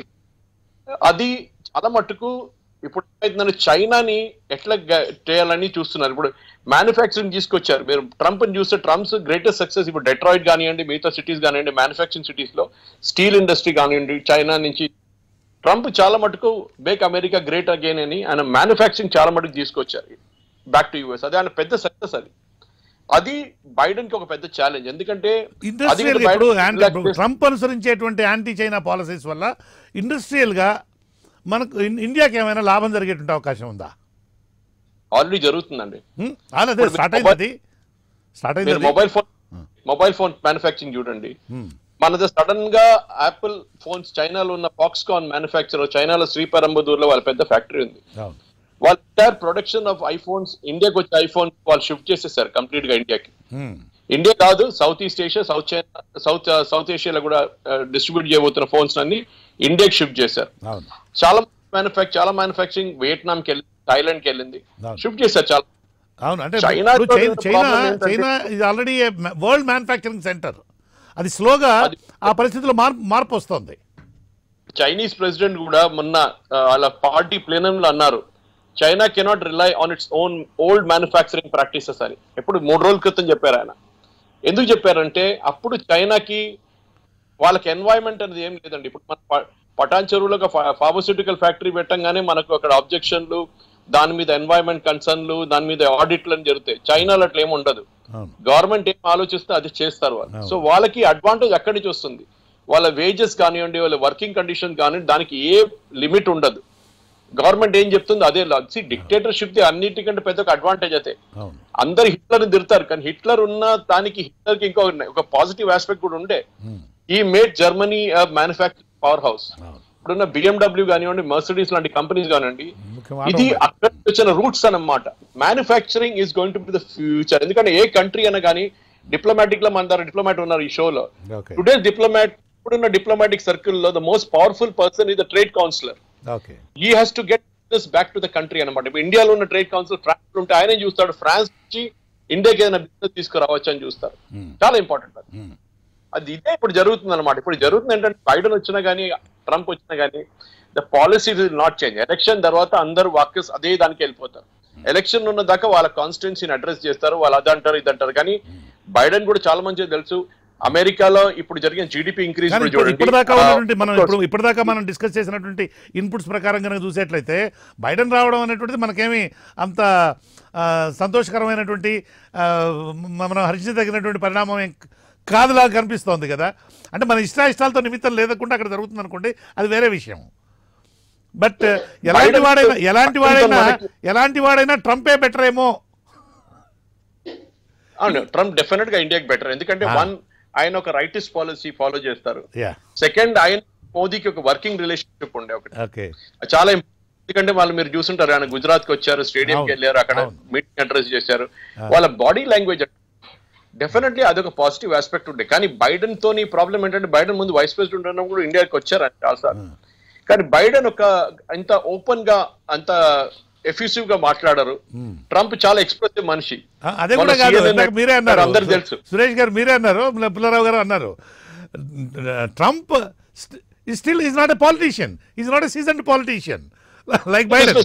అది చాలా మట్టుకు ఇప్పుడు ఏమైందంటే చైనాని ఎట్లా గ- చేయాలని చూస్తున్నారు ఇప్పుడు మ్యానుఫ్యాక్చరింగ్ తీసుకొచ్చారు మీరు ట్రంప్ చూస్తే ట్రంప్స్ గ్రేటెస్ట్ సక్సెస్ ఇప్పుడు డెట్రాయిడ్ కానివ్వండి మిగతా సిటీస్ కానివ్వండి మ్యానుఫ్యాక్చరింగ్ సిటీస్ లో స్టీల్ ఇండస్ట్రీ కానివ్వండి చైనా నుంచి ట్రంప్ చాలా మటుకు బేక్ అమెరికా గ్రేట్ అగైన్ అని ఆయన మ్యానుఫ్యాక్చరింగ్ చాలా మటుకు తీసుకొచ్చారు బ్యాక్ టు యుఎస్ అది ఆయన పెద్ద సక్సెస్ అది అది బైడెన్ కి ఒక పెద్ద ఛాలెంజ్ ఎందుకంటే అది ఇండస్ట్రియల్ కూడా ఇప్పుడు బైడెన్ యాంటీ relax ఇప్పుడు చేస్తే- ట్రంప్ అనుసరించేటువంటి యాంటీ చైనా పాలసీస్ వల్ల ఇండస్ట్రియల్ గా మనకు ఇన్- ఇండియాకి ఏమైనా లాభం జరిగేటువంటి అవకాశం ఉందా ఆల్రెడీ జరుగుతుందండి హ్మ్? అదే ఇప్పుడు స్టార్ట్ మీరు అయింది స్టార్ట్ మీరు అయింది mobile phone mobile phone manufacturing చూడండి మనది సడన్ గా యాపిల్ ఫోన్స్ చైనాలో ఉన్న ఫాక్స్కాన్ మ్యానుఫ్యాక్చర్ చైనాలో శ్రీపరంబదూర్ లో వాళ్ళ పెద్ద ఫ్యాక్టరీ ఉంది అవును వాళ్ళ ఎంటైర్ ప్రొడక్షన్ ఆఫ్ ఐఫోన్స్ ఇండియాకి వచ్చే ఐఫోన్ వాళ్ళు షిఫ్ట్ చేసేసారు కంప్లీట్ గా ఇండియాకి హ్మ్. ఇండియా కాదు south east Asia south China south south ఏషియాలో కూడా డిస్ట్రిబ్యూట్ చేయబోతున్న ఫోన్స్ అన్ని ఇండియాకి షిఫ్ట్ చేశారు అవును చాలా మ్యానుఫ్యాక్చర్ చాలా మ్యానుఫ్యాక్చరింగ్ వియట్నాం కి వెళ్ళింది థైలాండ్ కి వెళ్ళింది అవును. షిఫ్ట్ చేశారు చాలా అవును అంటే చైనా ఇప్పుడు తో చైనా ఉన్న చైనా problem ఏంటంటే- చైనా ఇది ఆల్రెడీ వరల్డ్ మ్యానుఫ్యాక్చరింగ్ సెంటర్ అది స్లోగా అది- ఆ పరిస్థితిలో మార్పు మార్పు వస్తుంది చైనీస్ ప్రెసిడెంట్ కూడా మొన్న ఆ, వాళ్ళ పార్టీ ప్లేనంలో అన్నారు China cannot rely on its own old manufacturing practices అని ఎప్పుడు మూడు రోజుల క్రితం చెప్పారు ఆయన ఎందుకు చెప్పారంటే అప్పుడు చైనాకి వాళ్ళకి ఎన్వైరన్మెంట్ అనేది ఏం లేదండి ఇప్పుడు మన ప- పటాన్ చెరువులో ఒక ఫార్మస్యూటికల్ ఫ్యాక్టరీ పెట్టంగానే మనకు అక్కడ ఆబ్జెక్షన్లు దాని మీద ఎన్వైరన్మెంట్ కన్సర్న్లు దాని మీద ఆడిట్లు అని జరుగుతాయి చైనాలో అట్లా ఏమి ఉండదు అవును గవర్నమెంట్ ఏం ఆలోచిస్తే అది చేస్తారు వాళ్ళు అవును. సో వాళ్ళకి అడ్వాంటేజ్ అక్కడి నుంచి వస్తుంది వాళ్ళ వేజెస్ కానివ్వండి వాళ్ళ వర్కింగ్ కండిషన్ కానివ్వండి దానికి ఏ లిమిట్ ఉండదు గవర్నమెంట్ ఏం చెప్తుందో అదే సి డిక్టేటర్షిప్ ది అన్నిటికంటే పెద్ద ఒక అడ్వాంటేజ్ అయితే అవును అందరు హిట్లర్ తిడతారు కానీ హిట్లర్ ఉన్న దానికి హిట్లర్ కి ఇంకో ఒక పాజిటివ్ ఆస్పెక్ట్ కూడా ఉండే ఉమ్, ఈ made Germany manufacturing power house అవును ఇప్పుడున్న బిఎండబ్ల్యూ కానివ్వండి మర్సిడీస్ లాంటి కంపెనీస్ కానివ్వండి ముఖ్యమైన ఇది అక్కడ వచ్చిన రూట్స్ అన్నమాట manufacturing is going to be the future ఎందుకంటే ఏ కంట్రీ అయినా కానీ డిప్లొమాటిక్ లో మన దగ్గర డిప్లొమాట్ ఉన్నారు ఈ షోలో ఓకే టుడే డిప్లొమాట్ ఇప్పుడున్న డిప్లొమాటిక్ సర్కిల్ లో the most powerful person is the trade counsellor okay he has to get this back to the country అనమాట ఇప్పుడు ఇండియాలో ఉన్న ట్రేడ్ కౌన్సిల్ ఫ్రాన్స్ ఉంటే ఆయనే చూస్తాడు ఫ్రాన్స్ నుంచి ఇండియాకి ఏదైనా బిజినెస్ తీసుకురావచ్చు అని చూస్తారు ఉమ్, చాలా ఇంపార్టెంట్ అది ఉమ్, అది ఇదే ఇప్పుడు జరుగుతుంది అనమాట ఇప్పుడు జరుగుతుంది ఏంటంటే బైడెన్ వచ్చినా కానీ ట్రంప్ వచ్చినా కానీ the policy will not change election తర్వాత అందరు వాక్యస్ అదే దానికి వెళ్ళిపోతారు ఎలక్షన్ ఉన్న దాకా వాళ్ళ కాన్స్టిట్యున్సీని అడ్రస్ చేస్తారు వాళ్ళు అది అంటారు ఇది అంటారు కానీ బైడెన్ కూడా చాలా మంచిగా తెలుసు అమెరికాలో ఇప్పుడు జరిగిన జీడిపి ఇంక్రీజ్ కానీ ఇప్పుడు ఇప్పటిదాకా ఉన్నటువంటి మనం ఇప్పుడు ఇప్పటిదాకా మనం డిస్కస్ చేసినటువంటి ఇన్పుట్స్ ప్రకారం కనుక చూసేట్లయితే బైడెన్ రావడం అనేటువంటిది మనకేమి అంత ఆ, సంతోషకరమైనటువంటి ఆ, మ- మనం హర్షించదగినటువంటి పరిణామం ఏం కాదులా కనిపిస్తోంది కదా అంటే మన ఇష్టాయిష్టాలతో నిమిత్తం లేదకుండా అక్కడ జరుగుతుంది అనుకోండి అది వేరే విషయం బట్ ఎలాంటి Biden- వాడైనా ఎలాంటి వాడైనా మనకి- ఎలాంటి వాడైనా ట్రంపే బెటర్ ఏమో అవును ట్రంప్ డెఫినెట్ గా ఇండియాకి బెటర్ ఎందుకంటే Ah. వన్ ఆయన ఒక రైటిస్ట్ పాలసీ ఫాలో చేస్తారు యా సెకండ్ ఆయన మోదీకి ఒక వర్కింగ్ రిలేషన్షిప్ ఉండే ఒకటి ఓకే అది చాలా ఇంపార్టెంట్ ఎందుకంటే వాళ్ళు మీరు చూసుంటారు ఆయన గుజరాత్ కి వచ్చారు స్టేడియం కి అవును, వెళ్ళారు అక్కడ అవును. మీటింగ్ అడ్రస్ చేశారు వాళ్ళ బాడీ లాంగ్వేజ్ డెఫినెట్లీ అదొక పాజిటివ్ ఆస్పెక్ట్ ఉండే కానీ బైడెన్ తోని ప్రాబ్లం ఏంటంటే బైడెన్ ముందు వైస్ ప్రెసిడెంట్ ఉన్నప్పుడు కూడా ఇండియాకి వచ్చారు ఆయన చాలాసార్లు కానీ బైడెన్ ఒక అంత ఓపెన్ గా అంత ఎఫ్యూసివ్ గా మాట్లాడారు ట్రంప్ చాలా ఎక్స్ప్రెసివ్ మనిషి ఆ, అదే మొన్న కూడా కాదు CNN ఇందాక మీరే అన్నారు అందరికి తెలుసు సురేష్ గారు మీరే అన్నారు మ- పుల్లారావు గారు అన్నారు Trump still is not a politician is not a season politician like Biden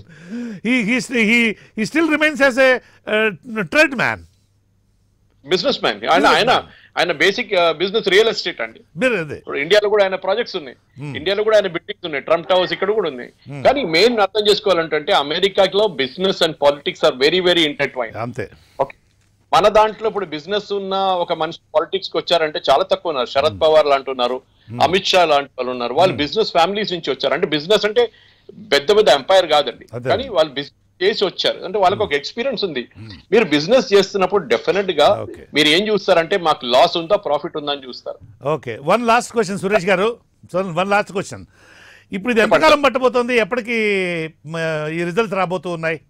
he still remains as a trade man business man ఆయన ఆయన ఆయన బేసిక్ బిజినెస్ రియల్ ఎస్టేట్ అండి మీరు అదే ఇప్పుడు ఇండియాలో కూడా ఆయన ప్రాజెక్ట్స్ ఉన్నాయి ఇండియాలో కూడా ఆయన బిల్డింగ్స్ ఉన్నాయి ట్రంప్ టవర్స్ ఇక్కడ కూడా ఉన్నాయి కానీ మెయిన్ అర్థం చేసుకోవాలంటే అమెరికాలో business and politics are very very intertwine అంతే ఓకే మన దాంట్లో ఇప్పుడు బిజినెస్ ఉన్న ఒక మనిషి పాలిటిక్స్ కి వచ్చారంటే చాలా తక్కువ ఉన్నారు శరద్ పవార్ లాంటి ఉన్నారు అమిత్ షా లాంటి వాళ్ళు ఉన్నారు వాళ్ళు బిజినెస్ ఫ్యామిలీస్ నుంచి వచ్చారు అంటే బిజినెస్ అంటే పెద్ద పెద్ద ఎంపైర్ కాదండి అదే. కానీ వాళ్ళు బిజినెస్ చేసి వచ్చారు అంటే వాళ్ళకి ఒక ఎక్స్పీరియన్స్ ఉంది మీరు బిజినెస్ చేస్తున్నప్పుడు డెఫినెట్ గా Okay. మీరు ఏం చూస్తారంటే మాకు లాస్ ఉందా ప్రాఫిట్ ఉందా అని చూస్తారు okay one last question Suresh garu one last question ఇప్పుడు ఇది ఎంతకాలం పట్టబోతోంది ఎప్పటికి మ, ఈ రిజల్ట్స్ రాబోతూ ఉన్నాయి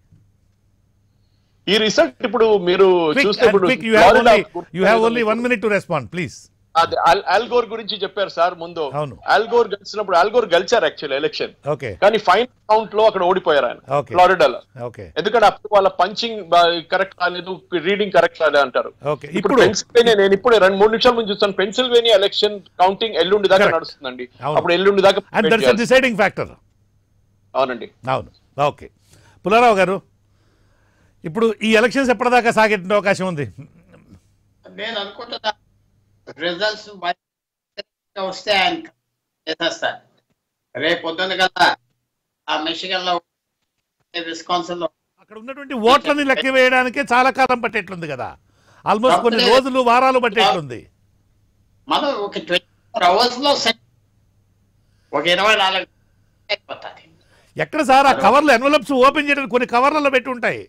ఈ రిసల్ట్ ఇప్పుడు మీరు చూస్తే ఇప్పుడు you have Florida- only you have only one minute to respond please అది ఆల్- ఆల్గోర్ గురించి చెప్పారు సార్ ముందు అవును. ఆల్గోర్ గెలిచినప్పుడు ఆల్గోర్ గెలిచారు యాక్చువల్ ఎలక్షన్ ఓకే కానీ ఫైనల్ కౌంట్ లో అక్కడ ఓడిపోయారు ఆయన Okay. ఫ్లోరిడాలో ఓకే ఎందుకంటే అప్పుడు వాళ్ళ పంచింగ్ కరెక్ట్ రాలేదు రీడింగ్ కరెక్ట్ రాలేదు అంటారు ఓకే ఇప్పుడు ఇప్పుడు పెన్సిల్వేనియా నేను ఇప్పుడే రెండు మూడు నిమిషాల ముందు చూస్తాను పెన్సిల్వేనియా ఎలక్షన్ కౌంటింగ్ ఎల్లుండి దాకా Correct. నడుస్తుందండి అవును. అప్పుడు ఎల్లుండి దాకా అండ్ wait దట్స్ చేయాలి. డిసైడింగ్ ఫ్యాక్టర్ అవునండి అవును ఓకే పుల్లారావు గారు ఇప్పుడు ఈ ఎలక్షన్స్ ఎప్పటిదాకా సాగే అవకాశం ఉంది నేను అనుకుంటున్నా రిజల్ట్స్ వస్తే ఆయన చేసేస్తారు రేపు పొద్దున్న కదా ఆ మిషిగన్ లో విస్కాన్సన్ లో అక్కడ ఉన్నటువంటి ఓట్లని లెక్క వేయడానికే చాలా కాలం పట్టేట్లుంది కదా ఆల్మోస్ట్ కొన్ని రోజులు వారాలు పట్టేట్లుంది మనం ఒక ట్వంటీ ఫోర్ అవర్స్ లో set ఒక ఇరవై నాలుగు అయిపోతుంది ఎక్కడ సార్ ఆ కవర్లు ఎన్వలప్స్ ఓపెన్ చేయడానికి కొన్ని కవర్లలో పెట్టి ఉంటాయి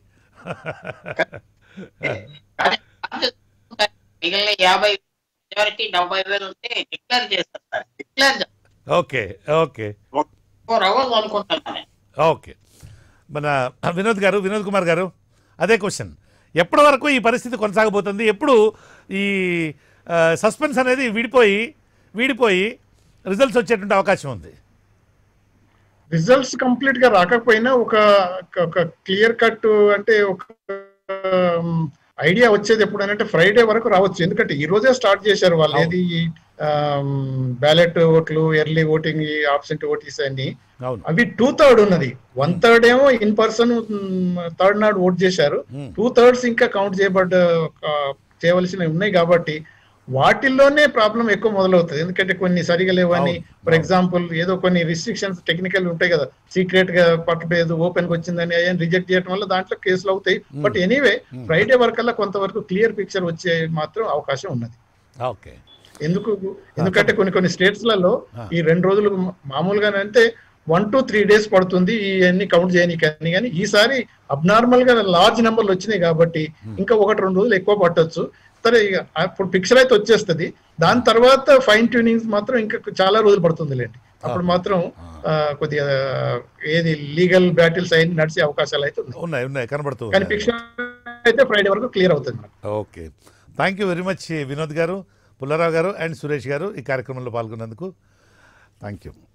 కానీ మిగిలిన యాభై మెజారిటీ డెబ్బై వేలు ఉంటే డిక్లేర్ చేస్తారు declare okay okay four hours అనుకుంటున్నాను నేను. ఓకే మన వినోద్ గారు వినోద్ కుమార్ గారు అదే క్వశ్చన్ ఎప్పటి వరకు ఈ పరిస్థితి కొనసాగబోతుంది ఎప్పుడు ఈ సస్పెన్స్ అనేది విడిపోయి వీడిపోయి రిజల్ట్స్ వచ్చేటువంటి అవకాశం ఉంది రిజల్ట్స్ కంప్లీట్ గా రాకపోయినా ఒక ఒక క్లియర్ కట్ అంటే ఒక ఐడియా వచ్చేది ఎప్పుడనంటే ఫ్రైడే వరకు రావచ్చు ఎందుకంటే ఈ రోజే స్టార్ట్ చేశారు వాళ్ళు అవును. ఏది బ్యాలెట్ ఓట్లు ఎర్లీ ఓటింగ్ ఆబ్సెంట్ ఓటీస్ అన్ని అవును అవి టూ థర్డ్ ఉన్నది వన్ థర్డ్ ఏమో ఇన్ పర్సన్ థర్డ్ నాడు ఓట్ చేశారు Hmm. టూ థర్డ్స్ ఇంకా కౌంట్ చేయబడ్డ ఆ, చేయవలసినవి ఉన్నాయి కాబట్టి వాటిల్లోనే ప్రాబ్లం ఎక్కువ మొదలవుతుంది ఎందుకంటే కొన్ని సరిగా లేవని అవును, ఫర్ అవును. ఎగ్జాంపుల్ ఏదో కొన్ని రిస్ట్రిక్షన్స్ టెక్నికల్ ఉంటాయి కదా సీక్రెట్ గా పట్టలేదు ఓపెన్ గా వచ్చిందని అయ్యని రిజెక్ట్ చేయడం వల్ల దాంట్లో కేసులు అవుతాయి బట్ ఎనీవే ఫ్రైడే వరకల్లా కొంతవరకు క్లియర్ పిక్చర్ వచ్చే మాత్రం అవకాశం ఉన్నది ఓకే ఎందుకు ఎందుకంటే కొన్ని కొన్ని స్టేట్స్లలో ఈ రెండు రోజులు మా- మామూలుగానే అంటే వన్ టు త్రీ డేస్ పడుతుంది ఇవన్నీ కౌంట్ చేయనీకి అని కానీ ఈసారి అబ్నార్మల్ గా లార్జ్ నెంబర్లు వచ్చినాయి కాబట్టి ఇంకా ఒకటి రెండు రోజులు ఎక్కువ పట్టొచ్చు సరే ఇక అప్పుడు పిక్చర్ అయితే వచ్చేస్తది దాని తర్వాత ఫైన్ ట్యూనింగ్స్ మాత్రం ఇంకా చాలా రోజులు పడుతుంది లేండి అప్పుడు మాత్రం ఆ, కొద్దిగా ఏది లీగల్ బ్యాటిల్స్ అయిన నడిచే అవకాశాలు అయితే ఉన్నాయి ఉన్నాయి ఉన్నాయి కనబడుతూ కానీ ఉన్నాయి. పిక్చర్ అయితే ఫ్రైడే వరకు క్లియర్ అవుతుంది మనకు okay thank you very much Vinod garu Pullarao గారు అండ్ సురేష్ గారు ఈ కార్యక్రమంలో పాల్గొన్నందుకు థ్యాంక్ యూ